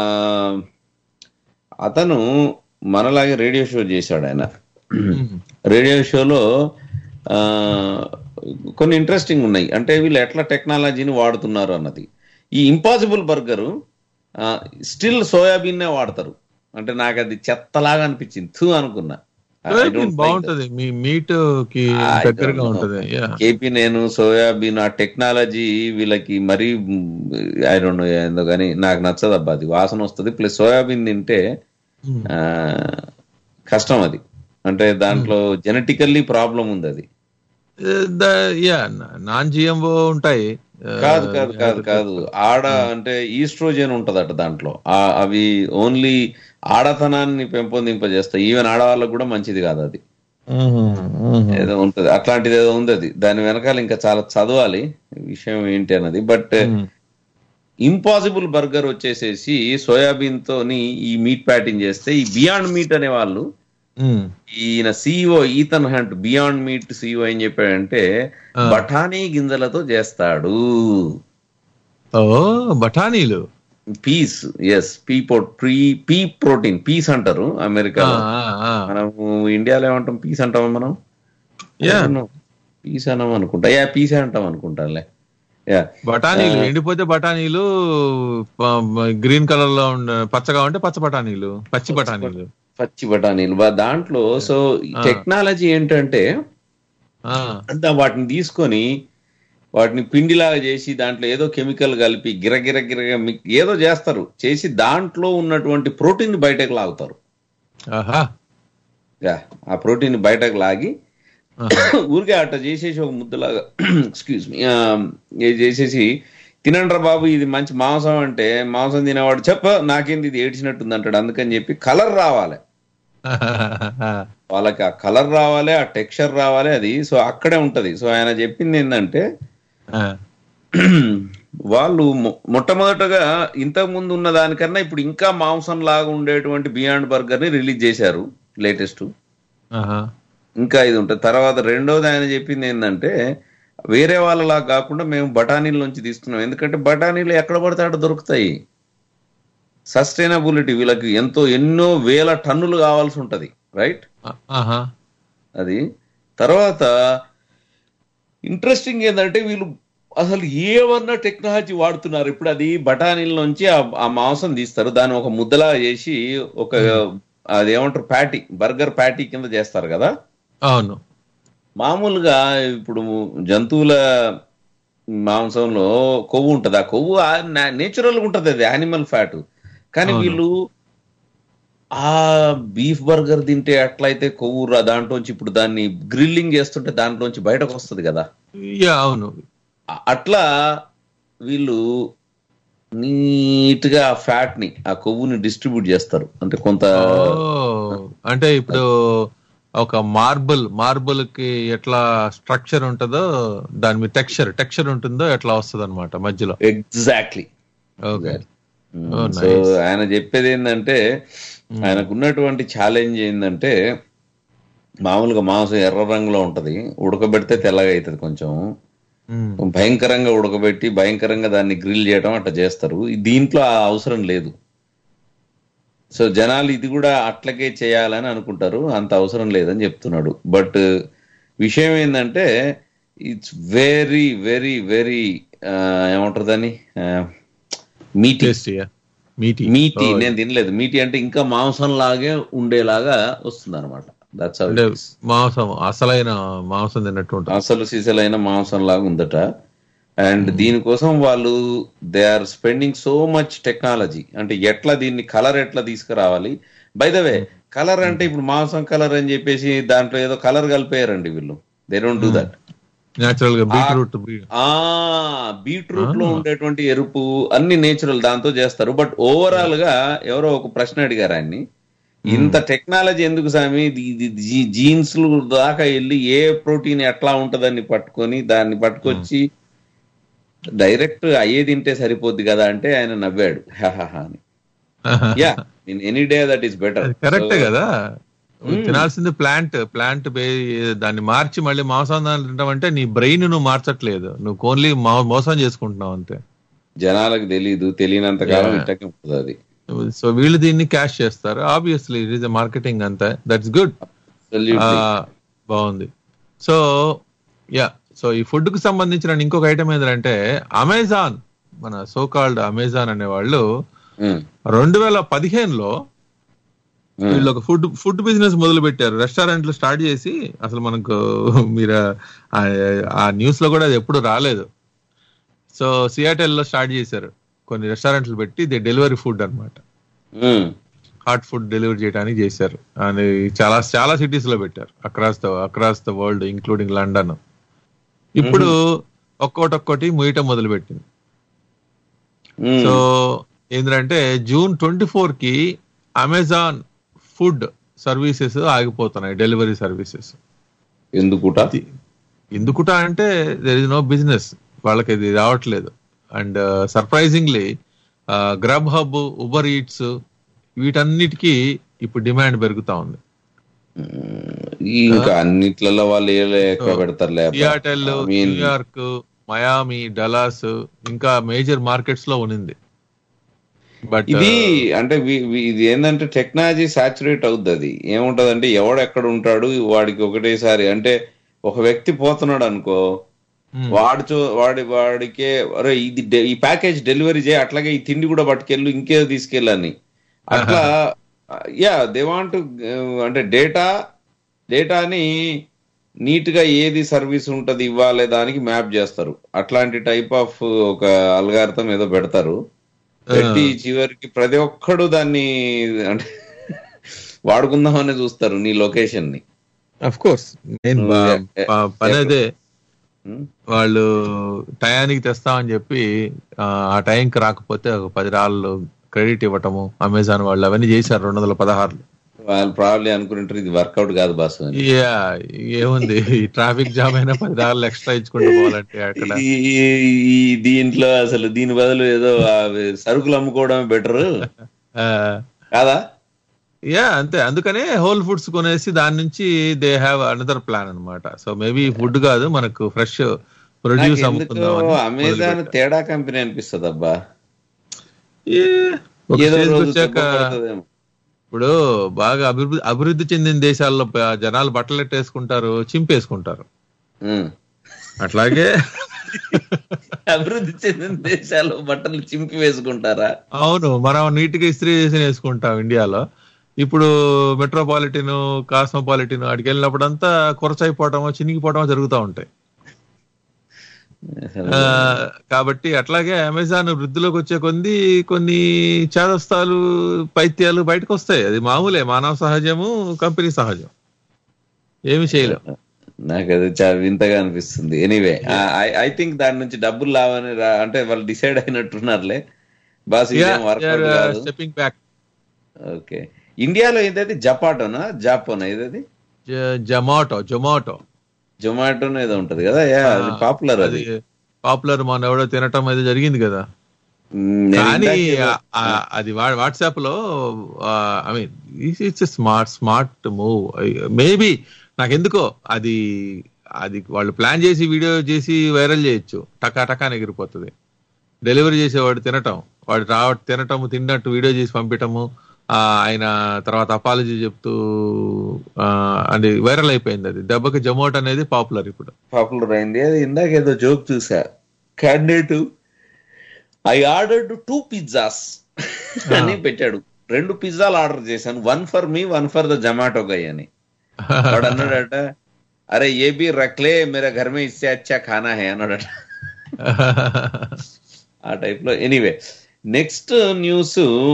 అతను మనలాగే రేడియో షో చేశాడు ఆయన రేడియో షోలో ఆ, కొన్ని ఇంట్రెస్టింగ్ ఉన్నాయి అంటే వీళ్ళు ఎట్లా టెక్నాలజీని వాడుతున్నారు అన్నది ఈ ఇంపాసిబుల్ బర్గరు స్టిల్ సోయాబీన్ వాడతారు అంటే నాకు అది చెత్తలాగా అనిపించింది థూ అనుకున్నా I don't సోయాబీన్ like బాగుంటది మీ మీట్ కి I దగ్గరగా don't know. ఉంటది Yeah. కేపీ నేను సోయాబీన్ ఆ టెక్నాలజీ వీళ్ళకి మరీ ఐ డోంట్ నో ఏందో కానీ నాకు నచ్చదబ్బా అది వాసన వస్తుంది ప్లస్ సోయాబీన్ తింటే ఆ, కష్టం అది అంటే దాంట్లో జెనెటికల్లీ ప్రాబ్లం ఉంది అది యా నాన్ జిఎంఓ ఉంటాయి ఆ, కాదు కాదు కాదు కాదు ఆడ అంటే ఈస్ట్రోజన్ ఉంటదట దాంట్లో ఆ- అవి ఓన్లీ ఆడతనాన్ని పెంపొందింపజేస్తాయి ఈవెన్ ఆడవాళ్ళకు కూడా మంచిది కాదు అది ఏదో ఉంటది అట్లాంటిది ఏదో ఉంది అది దాని వెనకాల ఇంకా చాలా చదవాలి విషయం ఏంటి అన్నది బట్ ఇంపాసిబుల్ బర్గర్ వచ్చేసేసి సోయాబీన్ తోని ఈ మీట్ ప్యాటింగ్ చేస్తే ఈ బియాండ్ మీట్ అనే వాళ్ళు ఈయన CEO Ethan Hunt Beyond Meat CEO ఏం చెప్పాడంటే బఠానీ గింజలతో చేస్తాడు ఓ బఠానీలు పీస్ ఎస్ పీ ప్రీ పీ ప్రోటీన్ పీస్ అంటారు అమెరికాలో ఆ, ఆ, ఆ. మనము ఇండియాలో ఏమంటాం పీస్ అంటామా మనం Yeah. పీస్ అన్నాం అనుకుంటా యా పీసే అంటాం అనుకుంటాలే యా బఠానీలు ఎండిపోతే బఠానీలు గ్రీన్ కలర్ లో ఉండ పచ్చగా ఉంటే పచ్చ బఠానీలు పచ్చి బఠానీలు పచ్చి బఠానీలు వా- దాంట్లో సో ఆ. టెక్నాలజీ ఏంటంటే ఆ, అంతా వాటిని తీసుకొని వాటిని పిండిలాగా చేసి దాంట్లో ఏదో కెమికల్ కలిపి గిరగిర గిరగ మిక్- ఏదో చేస్తారు చేసి దాంట్లో ఉన్నటువంటి ప్రోటీన్ బయటకు లాగుతారు ఆహా యా, ఆ ప్రోటీన్ బయటకు లాగి ఊరికే అట్ట చేసేసి ఒక ముద్దలాగా ఎక్స్క్యూజ్ మీ చేసేసి తినండ్రా బాబు ఇది మంచి మాంసం అంటే మాంసం తినేవాడు చెప్ప నాకేంది ఇది ఏడ్చినట్టుంది అంటాడు అందుకని చెప్పి కలర్ రావాలి వాళ్ళకి ఆ కలర్ రావాలి ఆ టెక్స్చర్ రావాలి అది సో అక్కడే ఉంటది సో ఆయన చెప్పింది ఏంటంటే వాళ్ళు మొ- మొట్టమొదటగా ఇంతకు ముందు ఉన్న దానికన్నా ఇప్పుడు ఇంకా మాంసం లాగా ఉండేటువంటి బియాండ్ బర్గర్ ని రిలీజ్ చేశారు లేటెస్ట్ ఆహా. ఇంకా ఇది ఉంటుంది తర్వాత రెండోది ఆయన చెప్పింది ఏంటంటే వేరే వాళ్ళలా కాకుండా మేము బఠానీల నుంచి తీస్తున్నాం ఎందుకంటే బఠానీలు ఎక్కడ పడితే అక్కడ దొరుకుతాయి సస్టైనబిలిటీ వీళ్ళకి ఎంతో ఎన్నో వేల టన్నులు కావాల్సి ఉంటది రైట్ ఆహా అది తర్వాత ఇంట్రెస్టింగ్ ఏంటంటే వీళ్ళు అసలు ఏమన్నా టెక్నాలజీ వాడుతున్నారు ఇప్పుడు అది బఠానీల నుంచి ఆ- ఆ మాంసం తీస్తారు దాన్ని ఒక ముద్దలా చేసి ఒక అదేమంటారు ప్యాటీ బర్గర్ ప్యాటీ కింద చేస్తారు కదా అవును మామూలుగా ఇప్పుడు జంతువుల మాంసంలో కొవ్వు ఉంటది ఆ కొవ్వు నేచురల్ ఉంటది అది యానిమల్ ఫ్యాట్ కానీ అవును. వీళ్ళు ఆ బీఫ్ బర్గర్ తింటే ఎట్లయితే కొవ్వు రా- దాంట్లోంచి ఇప్పుడు దాన్ని గ్రిల్లింగ్ చేస్తుంటే దాంట్లోంచి బయటకు వస్తది కదా యా అవును అ- అట్లా వీళ్ళు నీట్ గా ఆ ఫ్యాట్ ని ఆ కొవ్వుని డిస్ట్రిబ్యూట్ చేస్తారు అంటే కొంత ఓ, అంటే ఇప్పుడు ఒక మార్బుల్ మార్బుల్ కి ఎట్లా స్ట్రక్చర్ ఉంటుందో దాని మీద టెక్స్చర్ టెక్స్చర్ ఉంటుందో ఎట్లా వస్తుంది అనమాట మధ్యలో exactly okay Oh, so nice. ఆయన చెప్పేది ఏంటంటే ఆయనకు ఉన్నటువంటి ఛాలెంజ్ ఏంటంటే మామూలుగా మాంసం ఎర్ర రంగులో ఉంటది ఉడకబెడితే తెల్లగా అవుతుంది కొంచెం భయంకరంగా ఉడకబెట్టి భయంకరంగా దాన్ని గ్రిల్ చేయడం అట్లా చేస్తారు దీంట్లో ఆ అవసరం లేదు సో జనాలు ఇది కూడా అట్లకే చేయాలని అనుకుంటారు అంత అవసరం లేదని చెప్తున్నాడు బట్ విషయం ఏంటంటే ఇట్స్ వెరీ వెరీ వెరీ ఏమంటారు దాన్ని మీటి మీటి మీటి నేను తినలేదు మీటి అంటే ఇంకా మాంసం లాగే ఉండేలాగా వస్తుంది అనమాట దట్స్ అంటే మాంసం అసలైన మాంసం తిన్నట్టు ఉంటుంది అసలు సీసలైన మాంసం లాగా ఉందట అండ్ దీనికోసం వాళ్ళు they are spending so much technology అంటే ఎట్లా దీన్ని కలర్ ఎట్లా తీసుకురావాలి బై ద వే కలర్ అంటే ఇప్పుడు మాంసం కలర్ అని చెప్పేసి దాంట్లో ఏదో కలర్ కలిపేయారండి వీళ్ళు they don't do that natural గా బీట్రూట్ ఆ బీట్రూట్ లో ఉండేటువంటి ఎరుపు అన్ని నేచురల్ దాంతో చేస్తారు బట్ ఓవరాల్ గా ఎవరో ఒక ప్రశ్న అడిగారు ఆయన్ని ఇంత టెక్నాలజీ ఎందుకు సామి జీన్స్ దాకా వెళ్ళి ఏ ప్రోటీన్ ఎట్లా ఉంటదని పట్టుకొని దాన్ని పట్టుకొచ్చి డైరెక్ట్ అయ్యే తింటే సరిపోద్ది కదా అంటే ఆయన నవ్వాడు హాహాహా అని yeah in any day that is better కరెక్టే కదా తినాల్సింది ప్లాంట్ ప్లాంట్ దాన్ని మార్చి మళ్ళీ మాంసం తింటామంటే నీ బ్రెయిన్ నువ్వు మార్చట్లేదు నువ్వు ఓన్లీ మోసం చేసుకుంటున్నావు అంతే జనాలకు తెలీదు తెలియనంత కాలం Yeah. ఇట్టకే ఉంటుంది అది సో వీళ్ళు దీన్ని క్యాష్ చేస్తారు ఆబ్వియస్లీ ఇట్ ఈస్ మార్కెటింగ్ అంతే దట్స్ గుడ్ బాగుంది సో యా సో ఈ ఫుడ్ కు సంబంధించిన ఇంకొక ఐటమ్ ఏంటంటే అమెజాన్ మన సో కాల్డ్ అమెజాన్ అనే వాళ్ళు రెండు వేల పదిహేనులో వీళ్ళు ఒక ఫుడ్ ఫుడ్ బిజినెస్ మొదలు పెట్టారు రెస్టారెంట్లు స్టార్ట్ చేసి అసలు మనకు మీరు ఆ- ఆ న్యూస్ లో కూడా అది ఎప్పుడు రాలేదు సో సియాటెల్ లో స్టార్ట్ చేశారు కొన్ని రెస్టారెంట్లు పెట్టి ది డెలివరీ ఫుడ్ అన్నమాట హాట్ ఫుడ్ డెలివరీ చేయడానికి చేశారు అని చాలా చాలా సిటీస్ లో పెట్టారు across the across the world including London ఇప్పుడు ఒక్కోటి ఒక్కోటి ముయటం మొదలు పెట్టింది సో ఏంటంటే జూన్ ట్వంటీ ఫోర్ కి అమెజాన్ ఫుడ్ సర్వీసెస్ ఆగిపోతున్నాయి డెలివరీ సర్వీసెస్ ఎందుకుట ఎందుకుట అంటే దెర్ ఇస్ నో బిజినెస్ వాళ్ళకి ఇది రావట్లేదు and surprisingly Grubhub Uber Eats వీటన్నిటికీ ఇప్పుడు డిమాండ్ పెరుగుతా ఉంది ఇంకా అన్నిట్లలో వాళ్ళు ఏ లెక్క పెడతారులే అబ్బా. Seattle I mean, New York Miami Dallas ఇంకా మేజర్ మార్కెట్స్ లో ఉన్నింది బట్ ఇది అంటే వి- వి- ఇది ఏంటంటే టెక్నాలజీ సాచురేట్ అవుద్ది అది ఏముంటది అంటే ఎవడు ఎక్కడ ఉంటాడు వాడికి ఒకటేసారి అంటే ఒక వ్యక్తి పోతున్నాడు అనుకో వాడు చూ- వాడి వాడికే అరే ఇది డె- ఈ ప్యాకేజ్ డెలివరీ చేయి అట్లాగే ఈ తిండి కూడా పట్టుకెళ్ళు ఇంకేదో తీసుకెళ్ళని అట్లా యా దే వాంట్ అంటే డేటా డేటాని నీట్ గా ఏది సర్వీస్ ఉంటది ఇవ్వాలి దానికి మ్యాప్ చేస్తారు అట్లాంటి టైప్ ఆఫ్ ఒక అల్గార్థం ఏదో పెడతారు పెట్టి చివరికి ప్రతి ఒక్కడు దాన్ని అంటే వాడుకుందామని చూస్తారు నీ లొకేషన్ ని of course main Mm, yeah, పని yeah. అదే Hmm? వాళ్ళు టయానికి తెస్తామని చెప్పి ఆ, ఆ టైంకి రాకపోతే ఒక పది రాళ్ళు క్రెడిట్ ఇవ్వటము అమెజాన్ వాళ్ళు అవన్నీ చేశారు రెండు వందల పదహారులో వాళ్ళు ప్రాబ్లీ అనుకుంటారు ఇది వర్కౌట్ కాదు బాసు అని యా ఏముంది ఈ ట్రాఫిక్ జామ్ అయినా పది రాళ్ళు ఎక్స్ట్రా ఇచ్చుకుంటూ పోవాలంటే అక్కడ ఈ- ఈ- ఈ దీంట్లో అసలు దీని బదులు ఏదో ఆ సరుకులు అమ్ముకోవడం బెటర్ కాదా యా అంతే అందుకనే హోల్ ఫుడ్స్ కొనేసి దాని నుంచి దే హ్యావ్ అనదర్ ప్లాన్ అన్నమాట సో మేబీ ఫుడ్ కాదు మనకు ఫ్రెష్ ప్రొడ్యూస్ నాకు ఎందుకో అమ్ముకుందాం అమెజాన్ తేడా కంపెనీ అనిపిస్తుంది అబ్బా ఒక ఏదో స్టేజ్కి రోజు వచ్చాక చెప్పబడుతుందేమో. ఇప్పుడు బాగా అభివృద్ధి అభివృద్ధి చెందిన దేశాల్లో ప- జనాలు బట్టలు ఎట్టేసుకుంటారు చింపేసుకుంటారు ఉమ్. అట్లాగే అభివృద్ధి చెందిన దేశాల్లో బట్టలు చింపి వేసుకుంటారా అవును మనం నీట్ గా ఇస్త్రీ చేసి వేసుకుంటాం ఇండియాలో ఇప్పుడు మెట్రోపాలిటిన్ కాస్మోపాలిటిన్ అడికి వెళ్ళినప్పుడంతా కొరచైపోవటమో చినిగిపోవటమో జరుగుతూ ఉంటాయి అసలు ఆ, కాబట్టి అట్లాగే అమెజాన్ వృద్ధిలోకి వచ్చే కొంది కొన్ని చేదస్తాలు పైత్యాలు బయటకు వస్తాయి అది మామూలే మానవ సహజము కంపెనీ సహజం ఏమి చేయలేం నాకు అది చాలా వింతగా అనిపిస్తుంది ఎనీవే ఐ థింక్ దాని నుంచి డబ్బులు లావని రా- అంటే వాళ్ళు డిసైడ్ అయినట్టున్నారులే బాస్ ఇదేం వర్కౌట్ కాదు స్టెప్పింగ్ బ్యాక్ ఓకే ఇండియాలో ఏదైతే జపాటోనా జాపోనా ఏదది జొమాటో జొమాటో జొమాటోనో ఏదో ఉంటది కదా యా అది పాపులర్ అది అది పాపులర్ మన ఎవడో తినటం అది జరిగింది కదా మ్, నేను కానీ ఇందాకే- ఆ- ఆ- అది వాట్సాప్ లో I mean it's smart smart move maybe నాకెందుకో అది అది వాళ్ళు ప్లాన్ చేసి వీడియో చేసి వైరల్ చేయొచ్చు టకా టకా ఎగిరిపోతుంది డెలివరీ చేసేవాడు తినటం వాడు రావ తినటము తిన్నట్టు వీడియో చేసి పంపించటము ఆ, ఆయన తర్వాత అపాలజీ చెప్తూ ఆ, అది వైరల్ అయిపోయింది అది దెబ్బకి జొమాటో అనేది పాపులర్ ఇప్పుడు పాపులర్ అయింది అది ఇందాక ఏదో జోక్ చూసా candidate I ordered two pizzas అని పెట్టాడు రెండు పిజ్జాలు ఆర్డర్ చేశాను one for me one for the Zomato guy అని వాడు అన్నాడట అరే ఏ బి రక్లే మేరా ఘర్ మే ఇస్తే అచ్చా ఖానా హే అన్నాడట ఆ టైప్ లో ఎనీవే నెక్స్ట్ న్యూస్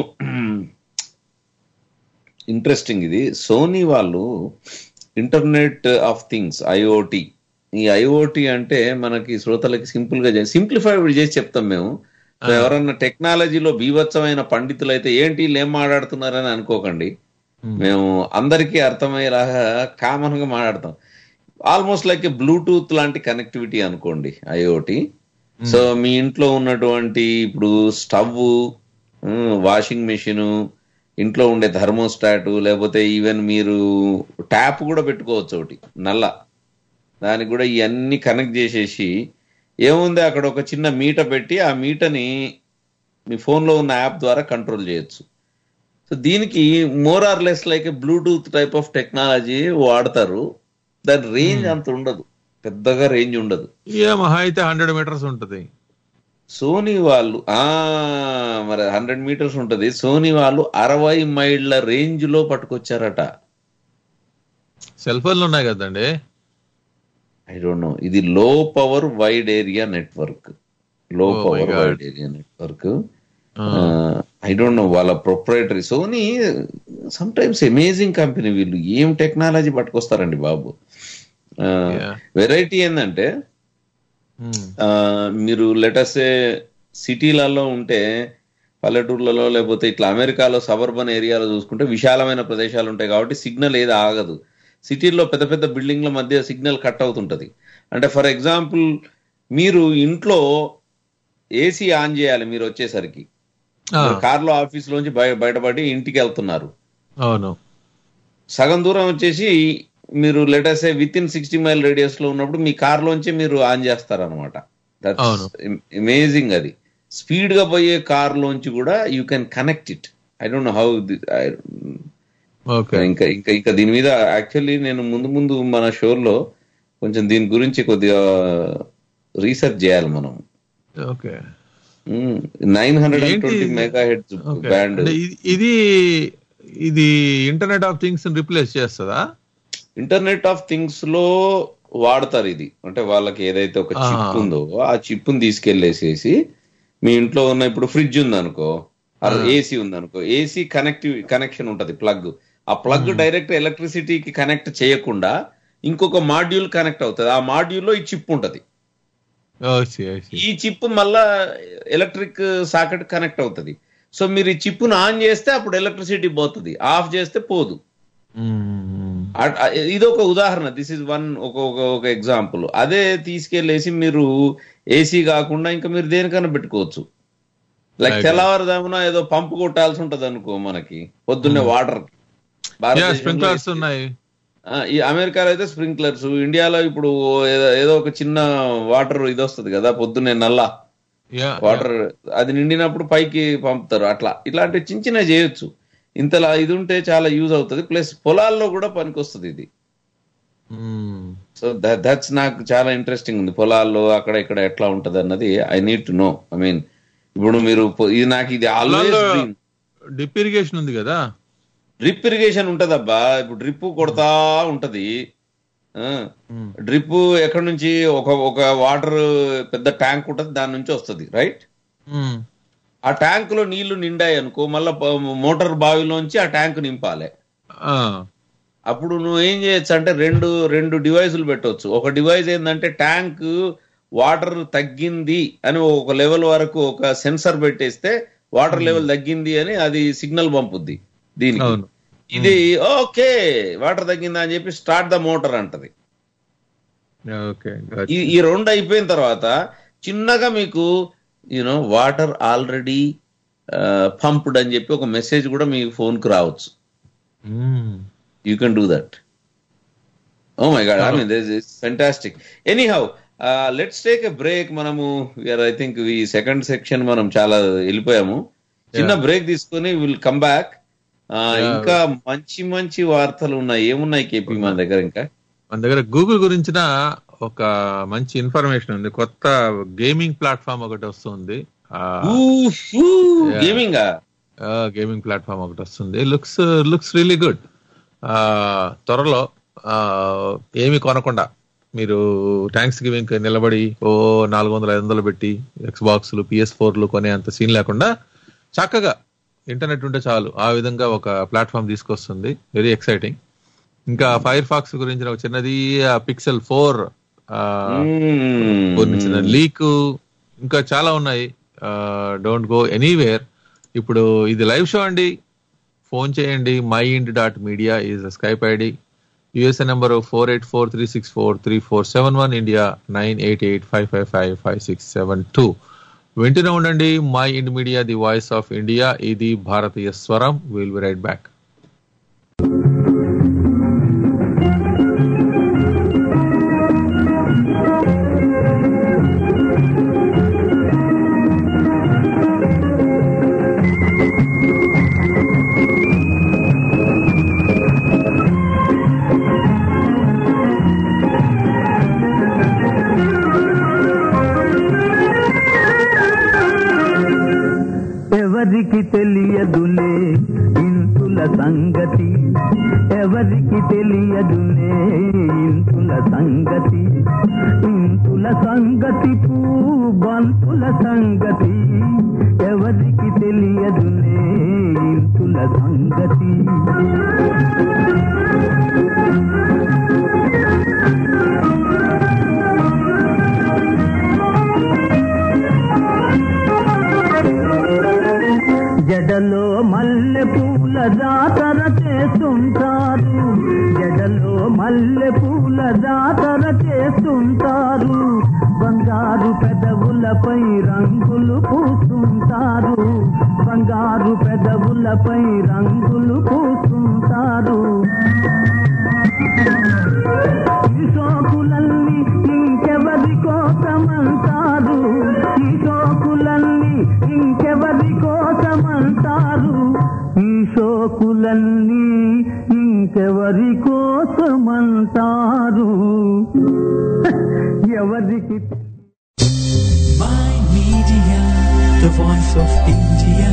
ఇంట్రెస్టింగ్ ఇది సోనీ వాళ్ళు ఇంటర్నెట్ ఆఫ్ థింగ్స్ ఐఓటి ఈ ఐఓటి అంటే మనకి శ్రోతలకి సింపుల్ గా సింప్లిఫైడ్ చేసి చెప్తాం మేము సో ఎవరన్నా టెక్నాలజీలో బీభత్సమైన పండితులు అయితే ఏంటి వీళ్ళు ఏం మాట్లాడుతున్నారని అనుకోకండి మేము అందరికీ అర్థమయ్యేలాగా కామన్ గా మాట్లాడతాం ఆల్మోస్ట్ లైక్ బ్లూటూత్ లాంటి కనెక్టివిటీ అనుకోండి ఐఓటి సో మీ ఇంట్లో ఉన్నటువంటి ఇప్పుడు స్టవ్ వాషింగ్ మెషిన్ ఇంట్లో ఉండే థర్మోస్టాట్ లేకపోతే ఈవెన్ మీరు ట్యాప్ కూడా పెట్టుకోవచ్చు ఒకటి నల్ల దానికి కూడా ఇవన్నీ కనెక్ట్ చేసేసి ఏముంది అక్కడ ఒక చిన్న మీట పెట్టి ఆ మీటని మీ ఫోన్లో ఉన్న యాప్ ద్వారా కంట్రోల్ చేయొచ్చు సో దీనికి more or less like Bluetooth type of technology వాడతారు దాని రేంజ్ అంత ఉండదు పెద్దగా రేంజ్ ఉండదు ఏ మహా అయితే హండ్రెడ్ మీటర్స్ ఉంటది సోనీ వాళ్ళు ఆ మరి హండ్రెడ్ మీటర్స్ ఉంటది సోనీ వాళ్ళు అరవై మైళ్ళ రేంజ్ లో పట్టుకొచ్చారట సెల్ ఫోన్లు ఉన్నాయి కదండి ఐ డోంట్ నో ఇది లో పవర్ వైడ్ ఏరియా నెట్వర్క్ లో Oh my power God. Wide area network I don't know వాళ్ళ proprietary Sony sometimes amazing company వీళ్ళు ఏం టెక్నాలజీ పట్టుకొస్తారండి బాబు వెరైటీ ఏంటంటే ఆ, మీరు లెటసే సిటీలలో ఉంటే పల్లెటూర్లలో లేకపోతే ఇట్లా అమెరికాలో సబర్బన్ ఏరియాలో చూసుకుంటే విశాలమైన ప్రదేశాలు ఉంటాయి కాబట్టి సిగ్నల్ ఏది ఆగదు సిటీల్లో పెద్ద పెద్ద బిల్డింగ్ల మధ్య సిగ్నల్ కట్ అవుతుంటది అంటే ఫర్ ఎగ్జాంపుల్ మీరు ఇంట్లో ఏసీ ఆన్ చేయాలి మీరు వచ్చేసరికి కార్లో ఆఫీస్ లోంచి బయ- బయటపడి ఇంటికి వెళ్తున్నారు అవును సగం దూరం వచ్చేసి మీరు లెటర్సే within sixty mile radius లో ఉన్నప్పుడు మీ కార్ లోంచి మీరు ఆన్ చేస్తారనమాట అవును. అమేజింగ్ అది స్పీడ్ గా పోయే కార్ లోంచి కూడా you can connect it I don't know how okay ఇంకా ఇంకా ఇంకా దీని మీద యాక్చువల్లీ నేను ముందు ముందు మన షోలో కొంచెం దీని గురించి కొద్దిగా రీసెర్చ్ చేయాలి మనం ఓకే నైన్ హండ్రెడ్ అండ్ ఏంటి ట్వంటీ ఇది? Megahertz okay. బ్యాండ్ అంటే ఇది- ఇది ఇది ఇంటర్నెట్ ఆఫ్ థింగ్స్ రిప్లేస్ చేస్తుందా ఇంటర్నెట్ ఆఫ్ థింగ్స్ లో వాడతారు ఇది అంటే వాళ్ళకి ఏదైతే ఒక చిప్ ఆ. ఉందో ఆ చిప్ ని తీసుకెళ్లేసేసి మీ ఇంట్లో ఉన్న ఇప్పుడు ఫ్రిడ్జ్ ఉందనుకో ఏసీ ఉందనుకో ఏసీ కనెక్టివ్ కనెక్షన్ ఉంటది ప్లగ్ ఆ ప్లగ్ డైరెక్ట్ ఎలక్ట్రిసిటీకి కనెక్ట్ చేయకుండా ఇంకొక మాడ్యూల్ కనెక్ట్ అవుతుంది ఆ మాడ్యూల్ లో ఈ చిప్ ఉంటది ఈ చిప్ మళ్ళా ఎలక్ట్రిక్ సాకెట్ కనెక్ట్ అవుతుంది సో మీరు ఈ చిప్ ను ఆన్ చేస్తే అప్పుడు ఎలక్ట్రిసిటీ పోతుంది ఆఫ్ చేస్తే పోదు అ- అ- ఇది ఒక ఉదాహరణ దిస్ ఇస్ వన్ ఒక ఒక- ఒక ఎగ్జాంపుల్ అదే తీసుకెళ్లేసి మీరు ఏసీ కాకుండా ఇంకా మీరు దేనికైనా పెట్టుకోవచ్చు లైక్ Right. తెల్లవారుదామున ఏదో పంపు కొట్టాల్సి ఉంటది అనుకో మనకి పొద్దున్నే వాటర్ స్ప్రింక్లర్స్ ఉన్నాయి ఈ అమెరికాలో అయితే స్ప్రింక్లర్స్ ఇండియాలో ఇప్పుడు ఏదో ఏదో ఒక చిన్న వాటర్ ఇది వస్తుంది కదా పొద్దున్నే నల్ల యా వాటర్ అది నిండినప్పుడు పైకి పంపుతారు అట్లా ఇట్లాంటి చిన్న చిన్న చేయొచ్చు ఇంతలా ఇది ఉంటే చాలా యూజ్ అవుతుంది ప్లస్ పొలాల్లో కూడా పనికొస్తుంది ఇది సో దట్స్ నాకు చాలా ఇంట్రెస్టింగ్ ఉంది పొలాల్లో అక్కడ ఇక్కడ ఎట్లా ఉంటది అన్నది I need to know I mean ఇప్పుడు మీరు పొ- ఇది నాకు ఇది ఆల్వేస్ డిప్ ఇరిగేషన్ ఉంది కదా డ్రిప్ ఇరిగేషన్ ఉంటదబ్బా ఇప్పుడు డ్రిప్ కొడతా ఉంటది డ్రిప్ ఎక్కడి నుంచి ఒక ఒక వాటర్ పెద్ద ట్యాంక్ ఉంటది దాని నుంచి వస్తది రైట్ మ్మ్. ఆ ట్యాంక్ లో నీళ్లు నిండాయి అనుకో మళ్ళా ప- మోటార్ బావిలోంచి ఆ ట్యాంక్ నింపాలి ఆ, అప్పుడు నువ్వు ఏం చేయొచ్చు అంటే రెండు రెండు డివైసులు పెట్టవచ్చు ఒక డివైస్ ఏంటంటే ట్యాంక్ వాటర్ తగ్గింది అని ఒక లెవెల్ వరకు ఒక సెన్సర్ పెట్టేస్తే వాటర్ లెవెల్ తగ్గింది అని అది సిగ్నల్ పంపుద్ది దీనికి అవును ఇది ఓకే వాటర్ తగ్గిందా అని చెప్పి స్టార్ట్ ద మోటార్ అంటది ఓకే ఈ ఈ రెండు అయిపోయిన తర్వాత చిన్నగా మీకు యూనో వాటర్ ఆల్రెడీ పంప్డ్ అని చెప్పి ఒక మెసేజ్ కూడా మీ ఫోన్ కు రావచ్చు you can do that oh my god I mean this fantastic anyhow let's take a break మనము ఐ థింక్ ఈ సెకండ్ సెక్షన్ మనం చాలా వెళ్ళిపోయాము చిన్న బ్రేక్ తీసుకొని విల్ కమ్ బ్యాక్ ఇంకా మంచి మంచి వార్తలు ఉన్నాయి ఏమున్నాయి కేపీ మన దగ్గర ఇంకా మన దగ్గర గూగుల్ గురించిన ఒక మంచి ఇన్ఫర్మేషన్ ఉంది కొత్త గేమింగ్ ప్లాట్ఫామ్ ఒకటి వస్తుంది గేమింగ్ గేమింగ్ ప్లాట్ఫామ్ ఒకటి వస్తుంది లుక్స్ లుక్స్ రియలీ గుడ్ త్వరలో ఆ, ఏమి కొనకుండా మీరు థ్యాంక్స్ గివింగ్ నిలబడి ఓ నాలుగు వందల ఐదు వందలు పెట్టి ఎక్స్ బాక్స్లు పిఎస్ ఫోర్లు కొనే అంత సీన్ లేకుండా చక్కగా ఇంటర్నెట్ ఉంటే చాలు ఆ విధంగా ఒక ప్లాట్ఫామ్ తీసుకొస్తుంది వెరీ ఎక్సైటింగ్ ఇంకా ఫైర్ ఫాక్స్ గురించిన ఒక చిన్నది పిక్సెల్ ఫోర్ గురించిన లీక్ ఇంకా చాలా ఉన్నాయి డోంట్ గో ఎనీవేర్ ఇప్పుడు ఇది లైవ్ షో అండి ఫోన్ చేయండి My Ind dot Media is Skype ID USA number four eight four three six four three four seven one India nine eight eight five five five five six seven two వింటూనే ఉండండి My Ind Media the voice of India ఇది భారతీయ స్వరం will be right back ఎవరికి తెలియదులే ఇంతుల సంగతి ఎవరికి తెలియదులే ఇంతుల సంగతి ఇంతుల సంగతి బంతుల సంగతి ఎవరికి తెలియదులే ఇంతుల సంగతి జడలో మల్లె పూల జాతర చేస్తుంటారు జడలో మల్లె పూల జాతర చేస్తుంటారు బంగారు పెదవులపై రంగులు పూస్తుంటారు బంగారు పెదవులపై రంగులు పూస్తుంటారు ఈ సోకులన్నీ ఇంకెవరి కోసమంటారు ఈ సోకులన్నీ ఇంకెవరి కోసమంటారు ఈ సోకులన్నీ ఇంకెవరి కోసమంటారు ఎవరికి My Media, the voice of India.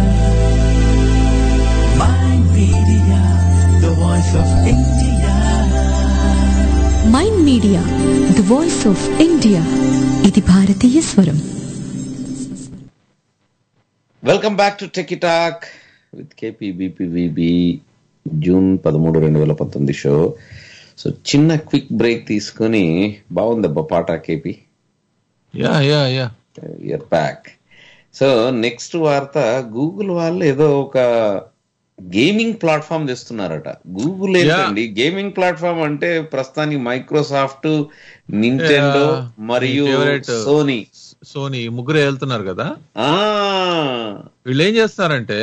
My Media, the voice of India. Mind media the voice of India ఇది భారతీయ స్వరం welcome back to Tech Talk with KP BPVB June పదమూడు రెండు వేల పంతొమ్మిది షో సో చిన్న క్విక్ బ్రేక్ తీసుకొని బాగుందబ్బా పాట KP yeah yeah yeah year back so next వార్త గూగుల్ వాళ్ళు ఏదో ఒక గేమింగ్ ప్లాట్ఫామ్ తెస్తున్నారట గూగుల్ ఏంటండి గేమింగ్ ప్లాట్ఫామ్ అంటే ప్రస్తుతానికి మైక్రోసాఫ్ట్ నింటెండో Yeah, మరియు మీ favorite. సోనీ సోనీ ముగ్గురు వెళ్తున్నారు కదా ఆ వీళ్ళు ఏం చేస్తున్నారంటే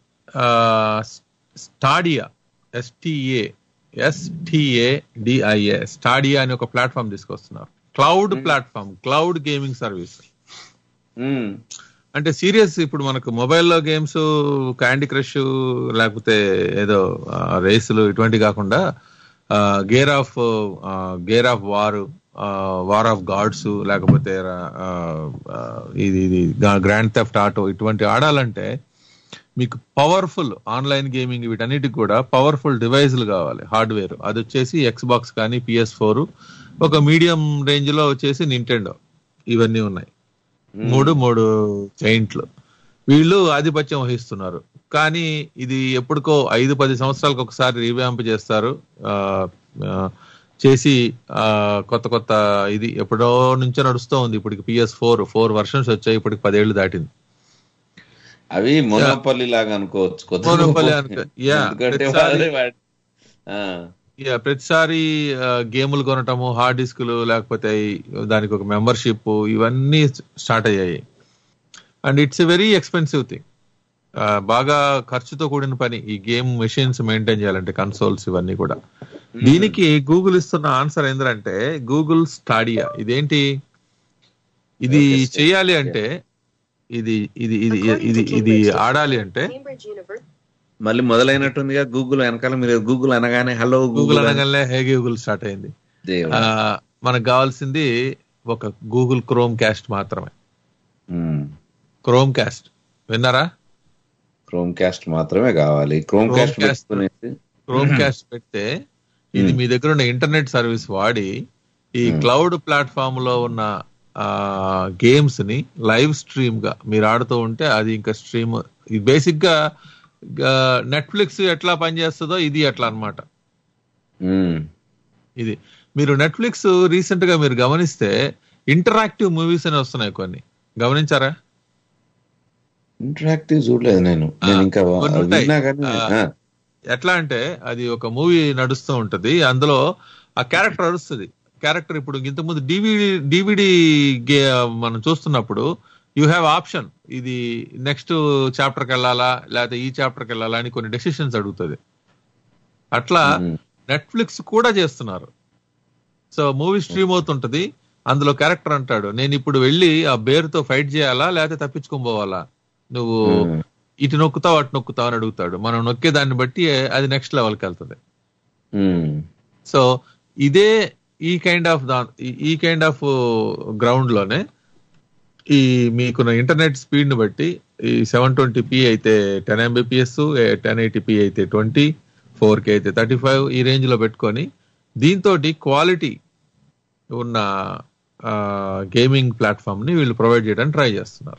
Stadia STA STA DIA Stadia అని ఒక ప్లాట్ఫామ్ తీసుకొస్తున్నారు cloud platform cloud gaming service మ్మ్. అంటే సీరియస్ ఇప్పుడు మనకు మొబైల్లో గేమ్స్ క్యాండీ క్రష్ లేకపోతే ఏదో ఆ, రేసులు ఇటువంటి కాకుండా Gear of Gear of War War of Gods లేకపోతే ఆ, ఆ, ఇది ఇది గ్రాండ్ థెఫ్ట్ ఆటో ఇటువంటి ఆడాలంటే మీకు పవర్ఫుల్ ఆన్లైన్ గేమింగ్ వీటన్నిటికి కూడా పవర్ఫుల్ డివైస్లు కావాలి హార్డ్వేర్ అది వచ్చేసి ఎక్స్ బాక్స్ కానీ పిఎస్ ఫోర్ ఒక మీడియం రేంజ్ లో వచ్చేసి నింటెండో ఇవన్నీ ఉన్నాయి మూడు మూడు జైంట్లు వీళ్ళు ఆధిపత్యం వహిస్తున్నారు కానీ ఇది ఎప్పటికో ఐదు పది సంవత్సరాలకు ఒకసారి రీవ్యాంప్ చేస్తారు ఆ, ఆ, చేసి ఆ, కొత్త కొత్త ఇది ఎప్పుడో నుంచో నడుస్తూ ఉంది ఇప్పటికి పిఎస్ ఫోర్ ఫోర్ వర్షన్స్ వచ్చాయి ఇప్పటికి పదేళ్లు దాటింది అవి మొనపల్లి లాగా అనుకోవచ్చు కొత్త మొనపల్లి అనుకో యా ఎందుకంటే ప్రతిసారి వాళ్ళే వాడి- ఆ, యా ప్రతిసారి ఆ, గేములు కొనటము హార్డ్ డిస్కులు లేకపోతే ఈ- దానికి ఒక మెంబర్షిప్ ఇవన్నీ స్టార్ట్ అయ్యాయి and it's a very expensive thing బాగా ఖర్చుతో కూడిన పని ఈ గేమ్ మెషిన్స్ మెయింటైన్ చేయాలంటే కన్సోల్స్ ఇవన్నీ కూడా దీనికి గూగుల్ ఇస్తున్న ఆన్సర్ ఏంటంటే గూగుల్ స్టాడియా ఇదేంటి ఇది చేయాలి అంటే ఇది ఇది ఇది ఇది ఇది ఆడాలి అంటే మళ్ళీ మొదలైనట్టుందిగా గూగుల్ వెనకాల మీరు గూగుల్ అనగానే హలో గూగుల్ గూగుల్ అనగానే హే గూగుల్ స్టార్ట్ అయింది దేవుడా. ఆ, మనకు కావాల్సింది ఒక గూగుల్ క్రోమ్ క్యాస్ట్ మాత్రమే మ్మ్. క్రోమ్ క్యాస్ట్ విన్నారా క్రోమ్ క్యాస్ట్ మాత్రమే కావాలి క్రోమ్ Chrome క్యాస్ట్ cast. పెట్టుకునేసి క్రోమ్ క్యాస్ట్ పెడితే ఇది మీ దగ్గర ఉన్న ఇంటర్నెట్ సర్వీస్ వాడి ఈ క్లౌడ్ ప్లాట్ఫామ్ లో ఉన్న గేమ్స్ ని లైవ్ స్ట్రీమ్ గా మీరు ఆడుతూ ఉంటే అది ఇంకా స్ట్రీమ్ బేసిక్ గా నెట్ఫ్లిక్స్ ఎట్లా పనిచేస్తుందో ఇది అట్లా అన్నమాట మ్మ్. ఇది మీరు నెట్ఫ్లిక్స్ రీసెంట్ గా మీరు గమనిస్తే ఇంటరాక్టివ్ మూవీస్ అని వస్తున్నాయి కొన్ని గమనించారా ఇంటరాక్టివ్ చూడలేదు నేను నేను ఇంకా కొన్ని ఉంటాయి. విన్నా కానీ ఆ, ఆ, ఎట్లా అంటే అది ఒక మూవీ నడుస్తూ ఉంటది అందులో ఆ క్యారెక్టర్ అరుస్తుంది క్యారెక్టర్ ఇప్పుడు ఇంతకుముందు డివిడి డివిడి మనం చూస్తున్నప్పుడు యూ హ్యావ్ ఆప్షన్ ఇది నెక్స్ట్ చాప్టర్కి వెళ్ళాలా లేకపోతే ఈ చాప్టర్కి వెళ్ళాలా అని కొన్ని డెసిషన్స్ అడుగుతుంది అట్లా నెట్ఫ్లిక్స్ కూడా చేస్తున్నారు సో మూవీ స్ట్రీమ్ అవుతుంటది అందులో క్యారెక్టర్ అంటాడు నేను ఇప్పుడు వెళ్ళి ఆ బేరుతో ఫైట్ చేయాలా లేకపోతే తప్పించుకొని పోవాలా నువ్వు ఇటు నొక్కుతావు అటు నొక్కుతావు అని అడుగుతాడు మనం నొక్కే దాన్ని బట్టి అది నెక్స్ట్ లెవెల్కి వెళ్తుంది మ్మ్. సో ఇదే ఈ కైండ్ ఆఫ్ దా ఈ- ఈ కైండ్ ఆఫ్ గ్రౌండ్ లోనే ఈ మీకున్న ఇంటర్నెట్ స్పీడ్ ని బట్టి ఈ సెవెన్ ట్వంటీ పి అయితే ten Mbps ten eighty p అయితే ట్వంటీ ఫోర్ కే అయితే థర్టీ ఫైవ్ ఈ రేంజ్ లో పెట్టుకొని దీంతో క్వాలిటీ ఉన్న గేమింగ్ ప్లాట్ఫామ్ ని వీళ్ళు ప్రొవైడ్ చేయడానికి ట్రై చేస్తున్నారు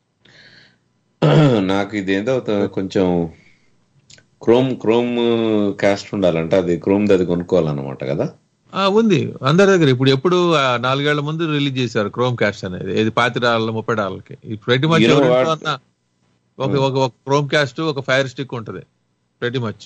నాకు ఇదేదో త- కొంచెం క్రోమ్ క్రోమ్ కాస్ట్ ఉండాలంటే అది క్రోమ్ అది కొనుక్కోవాలన్నమాట కదా ఆ, ఉంది అందరి దగ్గర ఇప్పుడు ఎప్పుడు ఆ, నాలుగేళ్ల ముందు రిలీజ్ చేశారు క్రోమ్ క్యాస్ట్ అనేది ఇది పాతి డాలర్లు ముప్పై డాలర్లకి ప్రతి మచ్ You know what? ఒక ఒక ఒక క్రోమ్ క్యాస్ట్ ఒక ఫైర్ స్టిక్ ఉంటది ప్రతి మచ్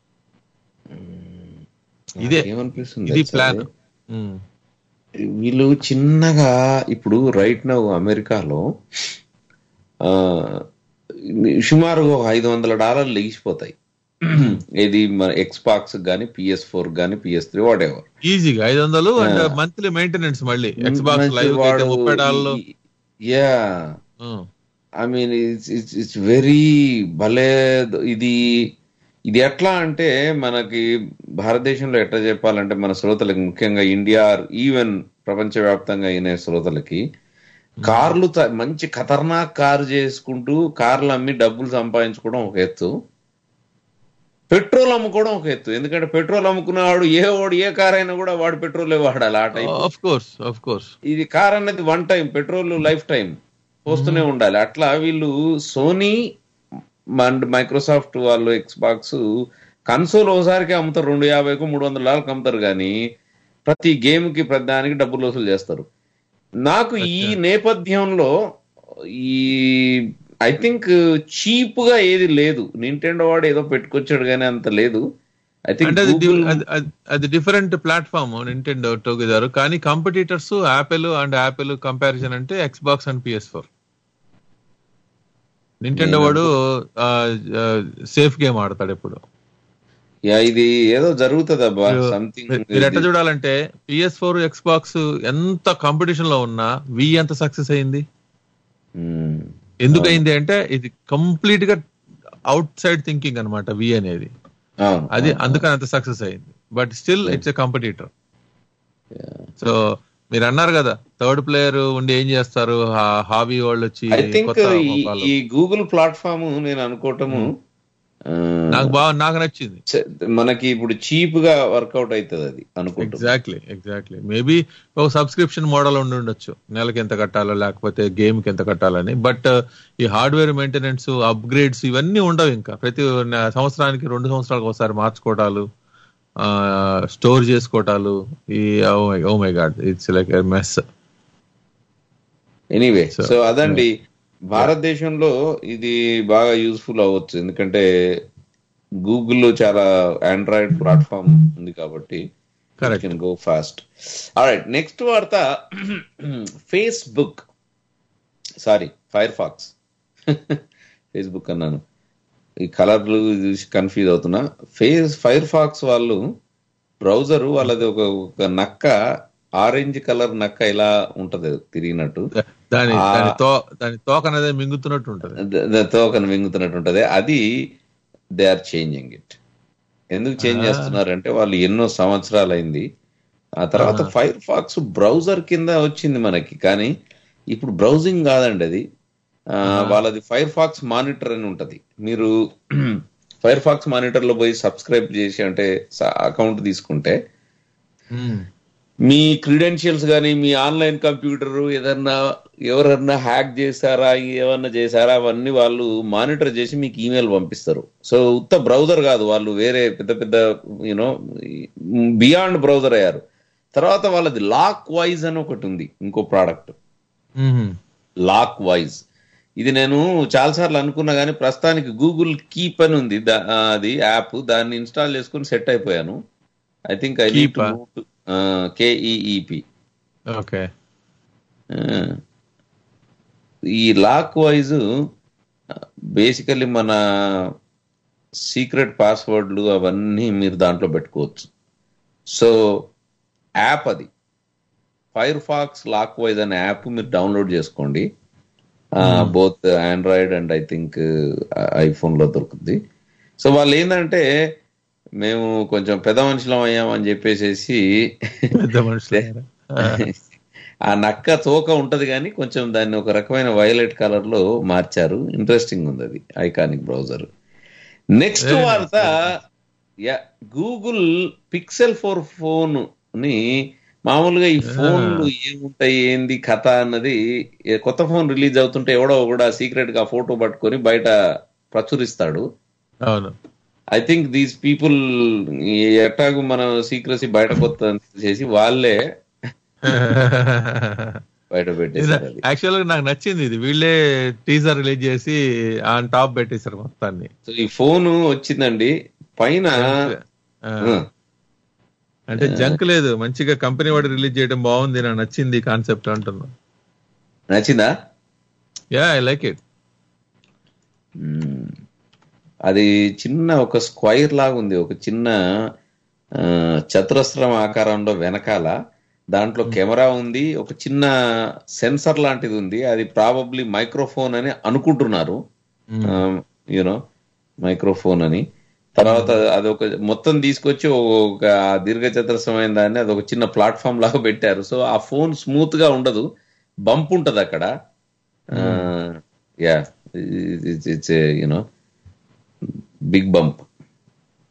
ఇదే ఏమనిపిస్తుంది ఇది తెలుసా ప్లాన్ అది? వీళ్ళు చిన్నగా ఇప్పుడు రైట్ నౌ అమెరికాలో ఆ, సుమారుగా ఒక ఐదు వందల డాలర్లు లెగిసిపోతాయి ఇది మన ఎక్స్బాక్స్ గానీ పిఎస్ ఫోర్ గానీ పిఎస్ త్రీ వాట్ ఎవర్ ఈజీగా ఐదు వందలు అండ్ మంత్లీ మెయింటెనెన్స్ మళ్ళీ ఎక్స్బాక్స్ లైవ్ అయితే ముప్పై డాలర్లు yeah I mean it's it's it's very భలే ఇది ఇది ఎట్లా అంటే మనకి భారతదేశంలో ఎట్లా చెప్పాలంటే మన శ్రోతలకి ముఖ్యంగా ఇండియా ఈవెన్ ప్రపంచవ్యాప్తంగా అయిన శ్రోతలకి కార్లు త- మంచి ఖతర్నాక్ కారు చేసుకుంటూ కార్లు అమ్మి డబ్బులు సంపాదించుకోవడం ఒక ఎత్తు పెట్రోల్ అమ్ముకోవడం ఒక ఎత్తు ఎందుకంటే పెట్రోల్ అమ్ముకున్నవాడు ఏ వాడు ఏ కార్ అయినా కూడా వాడు పెట్రోలే వాడాలి ఆ time of course of course ఇది కార్ అన్నది one time petrol lifetime పోస్తూనే ఉండాలి అట్లా వీళ్ళు సోనీ అండ్ మైక్రోసాఫ్ట్ వాళ్ళు ఎక్స్ బాక్స్ కన్సోల్ ఒకసారికి అమ్ముతారు రెండు యాభైకు మూడు వందల డాలర్కి అమ్ముతారు కానీ ప్రతి గేమ్ కి ప్రతి దానికి డబ్బులు వసూలు చేస్తారు నాకు ఈ నేపథ్యంలో ఈ ఐ థింక్ చీప్ గా ఏది లేదు నింటెండో వాడు ఏదో పెట్టుకొచ్చాడు కానీ అంత లేదు ఐ థింక్ అంటే అది డి- అది- అది- అది డిఫరెంట్ ప్లాట్ఫామ్ నింటెండో టోగెదర్ కానీ competitors Apple and Apple comparison అంటే Xbox and PS four Nintendo వాడు సేఫ్ గేమ్ ఆడతాడు ఎప్పుడు యా ఇది ఏదో జరుగుతుంది అబ్బా మీరు- సంథింగ్ మీరు ఎట్లా చూడాలంటే పిఎస్ ఫోర్ ఎక్స్ బాక్స్ ఎంత కాంపిటీషన్ లో ఉన్నా వి ఎంత సక్సెస్ అయింది ఎందుకు అయింది అంటే ఇది కంప్లీట్ గా అవుట్ సైడ్ థింకింగ్ అనమాట వి అనేది అది అందుకని అంత సక్సెస్ అయింది but still it's a competitor so మీరు అన్నారు కదా థర్డ్ ప్లేయర్ ఉండి ఏం చేస్తారు హాబీ వాళ్ళు వచ్చి ఐ థింక్ కొత్త మొఖాలు. ఈ గూగుల్ ప్లాట్ఫామ్ నేను అనుకోవటము ఆ, నాకు బాగా నాకు నచ్చింది చ- మనకి ఇప్పుడు చీప్ గా వర్కౌట్ అవుతుంది అది అనుకుంటున్నా ఎగ్జాక్ట్లీ ఎగ్జాక్ట్లీ మేబీ ఒక సబ్స్క్రిప్షన్ మోడల్ ఉండి ఉండొచ్చు నెలకి ఎంత కట్టాలో లేకపోతే గేమ్ కి ఎంత కట్టాలని బట్ ఈ హార్డ్వేర్ మెయింటెనెన్స్ అప్గ్రేడ్స్ ఇవన్నీ ఉండవు ఇంకా ప్రతి న- సంవత్సరానికి రెండు సంవత్సరాలకు ఒకసారి మార్చుకోవటాలు స్టోర్ చేసుకోవటాలు ఈ oh my god it's like mess anyway So, so అదండి భారతదేశంలో ఇది బాగా యూస్ఫుల్ అవ్వచ్చు ఎందుకంటే గూగుల్ లో చాలా ఆండ్రాయిడ్ ప్లాట్ఫామ్ ఉంది కాబట్టి Correct. Can go fast right next వార్త Facebook sorry Firefox Facebook అన్నాను ఈ కలర్లు చూసి కన్ఫ్యూజ్ అవుతున్నా ఫేస్ ఫైర్ ఫాక్స్ వాళ్ళు బ్రౌజర్ వాళ్ళది ఒక ఒక నక్క ఆరెంజ్ కలర్ నక్క ఇలా ఉంటది తిరిగినట్టు దాని ఆ- దాని తో దాని తోక అనేది మింగుతున్నట్టు ఉంటది ద- ద- తోకను మింగుతున్నట్టు ఉంటది అది దే ఆర్ చేంజింగ్ ఇట్ ఎందుకు చేంజ్ Ah. చేస్తున్నారంటే వాళ్ళు ఎన్నో సంవత్సరాలు అయింది ఆ తర్వాత Ah. ఫైర్ ఫాక్స్ బ్రౌజర్ కింద వచ్చింది మనకి కానీ ఇప్పుడు బ్రౌజింగ్ కాదండి అది ఆ, వాళ్ళది ఫైర్ ఫాక్స్ మానిటర్ అని ఉంటది మీరు ఫైర్ ఫాక్స్ మానిటర్ లో పోయి సబ్స్క్రైబ్ చేసి అంటే అకౌంట్ తీసుకుంటే మీ క్రిడెన్షియల్స్ కానీ మీ ఆన్లైన్ కంప్యూటర్ ఏదన్నా ఎవరన్నా హ్యాక్ చేశారా ఏమన్నా చేశారా అవన్నీ వాళ్ళు మానిటర్ చేసి మీకు ఈమెయిల్ పంపిస్తారు సో ఉత్త బ్రౌజర్ కాదు వాళ్ళు వేరే పెద్ద పెద్ద యూనో బియాండ్ బ్రౌజర్ అయ్యారు తర్వాత వాళ్ళది లాక్ వైజ్ అని ఒకటి ఉంది ఇంకో ప్రోడక్ట్ లాక్ వైజ్ ఇది నేను చాలాసార్లు అనుకున్నా కానీ ప్రస్తుతానికి గూగుల్ కీప్ అని ఉంది దా- ఆ, అది యాప్ దాన్ని ఇన్స్టాల్ చేసుకుని సెట్ అయిపోయాను I think I need Keep ఆ? కేఈఈపి ఓకే ఈ లాక్ వైజ్ బేసికల్లీ మన సీక్రెట్ పాస్వర్డ్లు అవన్నీ మీరు దాంట్లో పెట్టుకోవచ్చు సో యాప్ అది ఫైర్ ఫాక్స్ లాక్ వైజ్ అనే యాప్ మీరు డౌన్లోడ్ చేసుకోండి both Android and I think iPhone లో దొరుకుతుంది సో వాళ్ళు ఏంటంటే మేము కొంచెం పెద్ద మనుషులం అయ్యామని చెప్పేసేసి పెద్ద మనుషులు ఆ నక్క తోక ఉంటది కానీ కొంచెం దాన్ని ఒక రకమైన వైలెట్ కలర్ లో మార్చారు ఇంట్రెస్టింగ్ ఉంది అది iconic browser next Very nice, వార్త yeah Google Pixel four phone ని మామూలుగా ఈ ఫోన్లు ఏముంటాయి ఏంది కథ అన్నది ఏ కొత్త ఫోన్ రిలీజ్ అవుతుంటే ఎవడో కూడా సీక్రెట్ గా ఫోటో పట్టుకొని బయట ప్రచురిస్తాడు అవును ఐ థింక్ దీస్ పీపుల్ ఎట్టాగు మన సీక్రసీ బయట కొత్త చేసి వాళ్ళే బయట పెట్టేశారు అది యాక్చువల్ గా నాకు నచ్చింది ఇది వీళ్ళే టీజర్ రిలీజ్ చేసి ఆన్ టాప్ పెట్టేశారు మొత్తాన్ని సో ఈ ఫోన్ వచ్చిందండి పైన ఆ. అంటే జంక్ లేదు మంచిగా కంపెనీ వాడు రిలీజ్ చేయడం బాగుంది నాకు నచ్చింది కాన్సెప్ట్ అంటున్నా నచ్చిందా యా ఐ లైక్ ఇట్ మ్మ్. అది చిన్న ఒక స్క్వైర్ లాగా ఉంది ఒక చిన్న ఆ, చతురస్రం ఆకారంలో వెనకాల దాంట్లో కెమెరా ఉంది ఒక చిన్న సెన్సర్ లాంటిది ఉంది అది ప్రాబబ్లీ మైక్రోఫోన్ అని అనుకుంటున్నారు యూనో మైక్రోఫోన్ అని తర్వాత అది ఒక మొత్తం తీసుకొచ్చి ఒక దీర్ఘ చతురస్రమైన దాన్ని అది ఒక చిన్న ప్లాట్ఫామ్ లాగా పెట్టారు సో ఆ ఫోన్ స్మూత్ గా ఉండదు బంప్ ఉంటది అక్కడ yeah it's you know big bump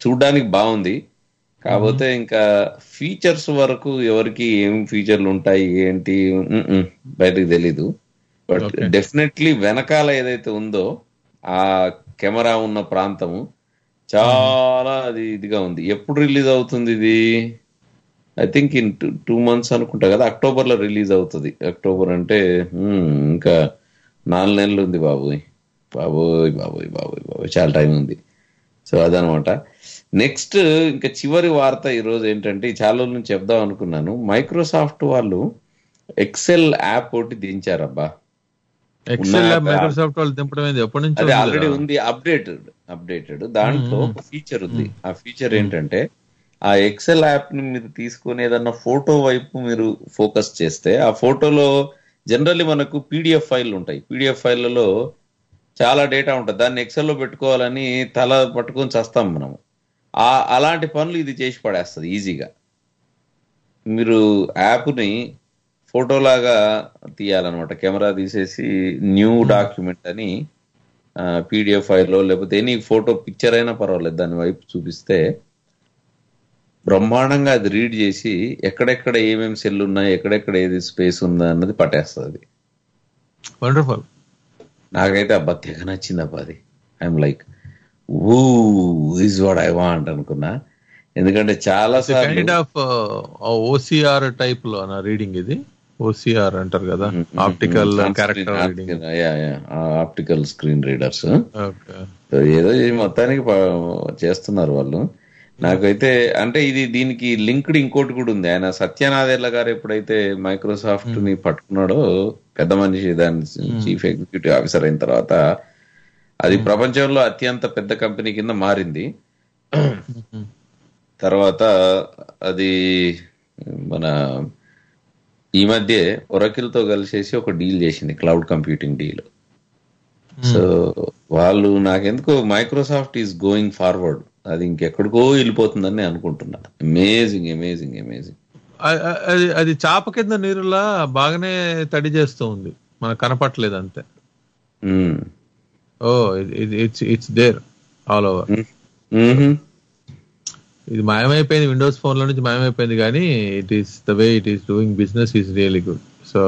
చూడ్డానికి బాగుంది కాకపోతే ఇంకా ఫీచర్స్ వరకు ఎవరికి ఏం ఫీచర్లు ఉంటాయి ఏంటి ఉమ్, ఉమ్, బయటకు తెలీదు బట్ Okay. డెఫినెట్లీ వెనకాల ఏదైతే ఉందో ఆ కెమెరా ఉన్న ప్రాంతము చాలా అది ఇదిగా ఉంది ఎప్పుడు రిలీజ్ అవుతుంది ఇది I think in two months అనుకుంటా కదా అక్టోబర్ లో రిలీజ్ అవుతుంది అక్టోబర్ అంటే ఉమ్, ఇంకా నాలుగు నెలలు ఉంది బాబోయ్ బాబోయ్ బాబోయ్ బాబోయ్ బాబోయ్ చాలా టైం ఉంది సో అదనమాట నెక్స్ట్ ఇంకా చివరి వార్త ఈ రోజు ఏంటంటే ఈ చాలా రోజుల నుంచి చెప్దాం అనుకున్నాను మైక్రోసాఫ్ట్ వాళ్ళు ఎక్సెల్ యాప్ ఒకటి దించారబ్బా ఎక్సెల్ ఉన్నాయా? మైక్రోసాఫ్ట్ వాళ్ళు దింపడం ఏంది ఎప్పటి నుంచి అది ఉంది ఆల్రెడీ కదా? ఉంది అప్డేటెడ్ అప్డేటెడ్ దాంట్లో ఒక ఫీచర్ ఉంది ఆ ఫీచర్ ఏంటంటే ఆ ఎక్సెల్ యాప్ ని మీరు తీసుకొని ఏదన్నా ఫోటో వైపు మీరు ఫోకస్ చేస్తే ఆ ఫోటోలో జనరల్లీ మనకు పీడిఎఫ్ ఫైల్ ఉంటాయి పీడిఎఫ్ ఫైళ్ళలో చాలా డేటా ఉంటుంది దాన్ని ఎక్సెల్ లో పెట్టుకోవాలని తల పట్టుకొని చేస్తాం మనం ఆ అలాంటి పనులు ఇది చేసి పడేస్తుంది ఈజీగా మీరు యాప్ని ఫోటోలాగా తీయాలన్నమాట కెమెరా తీసేసి న్యూ డాక్యుమెంట్ అని పీడిఎఫ్ ఫైల్లో లేకపోతే ఎనీ ఫోటో పిక్చర్ అయినా పర్వాలేదు దాని వైపు చూపిస్తే బ్రహ్మాండంగా అది రీడ్ చేసి ఎక్కడెక్కడ ఏమేమి సెల్ ఉన్నాయి ఎక్కడెక్కడ ఏది స్పేస్ ఉందా అన్నది పట్టేస్తుంది వండర్ఫుల్ నాకైతే అబ్బా తెగ నచ్చింది అబ్బా అది ఐఎమ్ లైక్ ఊ ఈజ్ వాట్ ఐ వాంట్ అనుకున్నా ఎందుకంటే చాలా కైండ్ సార్లు ఆఫ్ ఓసిఆర్ టైప్ లో నా రీడింగ్ ఇది ఓసిఆర్ అంటారు కదా optical character reading optical screen readers okay ఏదో ఈ మొత్తానికి ప- చేస్తున్నారు వాళ్ళు నాకైతే అంటే ఇది దీనికి లింక్డ్ ఇంకోటి కూడా ఉంది ఆయన సత్యనాదేళ్ల గారు ఎప్పుడైతే మైక్రోసాఫ్ట్ ని పట్టుకున్నాడో పెద్ద మనిషి దాని చీఫ్ ఎగ్జిక్యూటివ్ ఆఫీసర్ అయిన తర్వాత అది ప్రపంచంలో అత్యంత పెద్ద కంపెనీ కింద మారింది తర్వాత అది మన ఈ మధ్య ఒరకిల్ తో కలిసేసి ఒక డీల్ చేసింది క్లౌడ్ కంప్యూటింగ్ డీల్ సో వాళ్ళు నాకెందుకో మైక్రోసాఫ్ట్ ఈస్ గోయింగ్ ఫార్వర్డ్ అది ఇంకెక్కడికో వెళ్ళిపోతుందని నేను అనుకుంటున్నాను అమేజింగ్ అమేజింగ్ అమేజింగ్ అ- అ- అది అది చాప కింద నీరులా బాగానే తడి చేస్తూ ఉంది మనకు కనపట్లేదు అంతే oh it's it's there all over ఇది మాయమైపోయింది విండోస్ ఫోన్ లో నుంచి మాయమైపోయింది కానీ it is the way it is doing business is really good so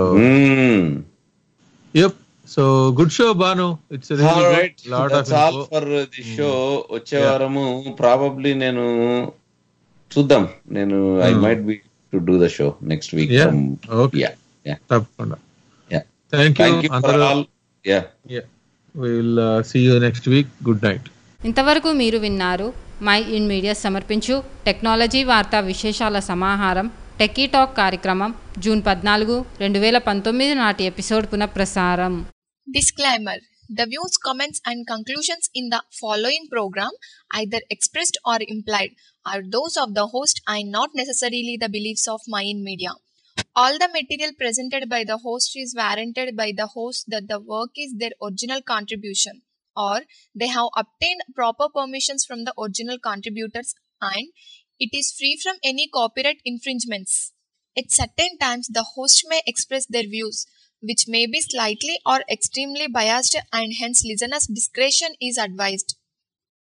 yup so good show బాను it's lot of all for the show వచ్చే వారము probably నేను చూద్దాం నేను I might be to do the show next week Yeah. Okay. తప్పకుండా thank thank you you for అందరూ all ya will see you next week good night ఇంతవరకు మీరు విన్నారు మై ఇన్ మీడియా సమర్పించు టెక్నాలజీ వార్తా విశేషాల సమాహారం టెకీ టాక్ కార్యక్రమం జూన్ పద్నాలుగు రెండు వేల పంతొమ్మిది నాటి ఎపిసోడ్ పునఃప్రసారం Disclaimer The views, comments, and conclusions in the following program, either expressed or implied, are those of the host and not necessarily the beliefs of Mayan Media. All the material presented by the host is warranted by the host that the work is their original contribution or they have obtained proper permissions from the original contributors and it is free from any copyright infringements. At certain times, the host may express their views, which may be slightly or extremely biased, and hence listeners' discretion is advised.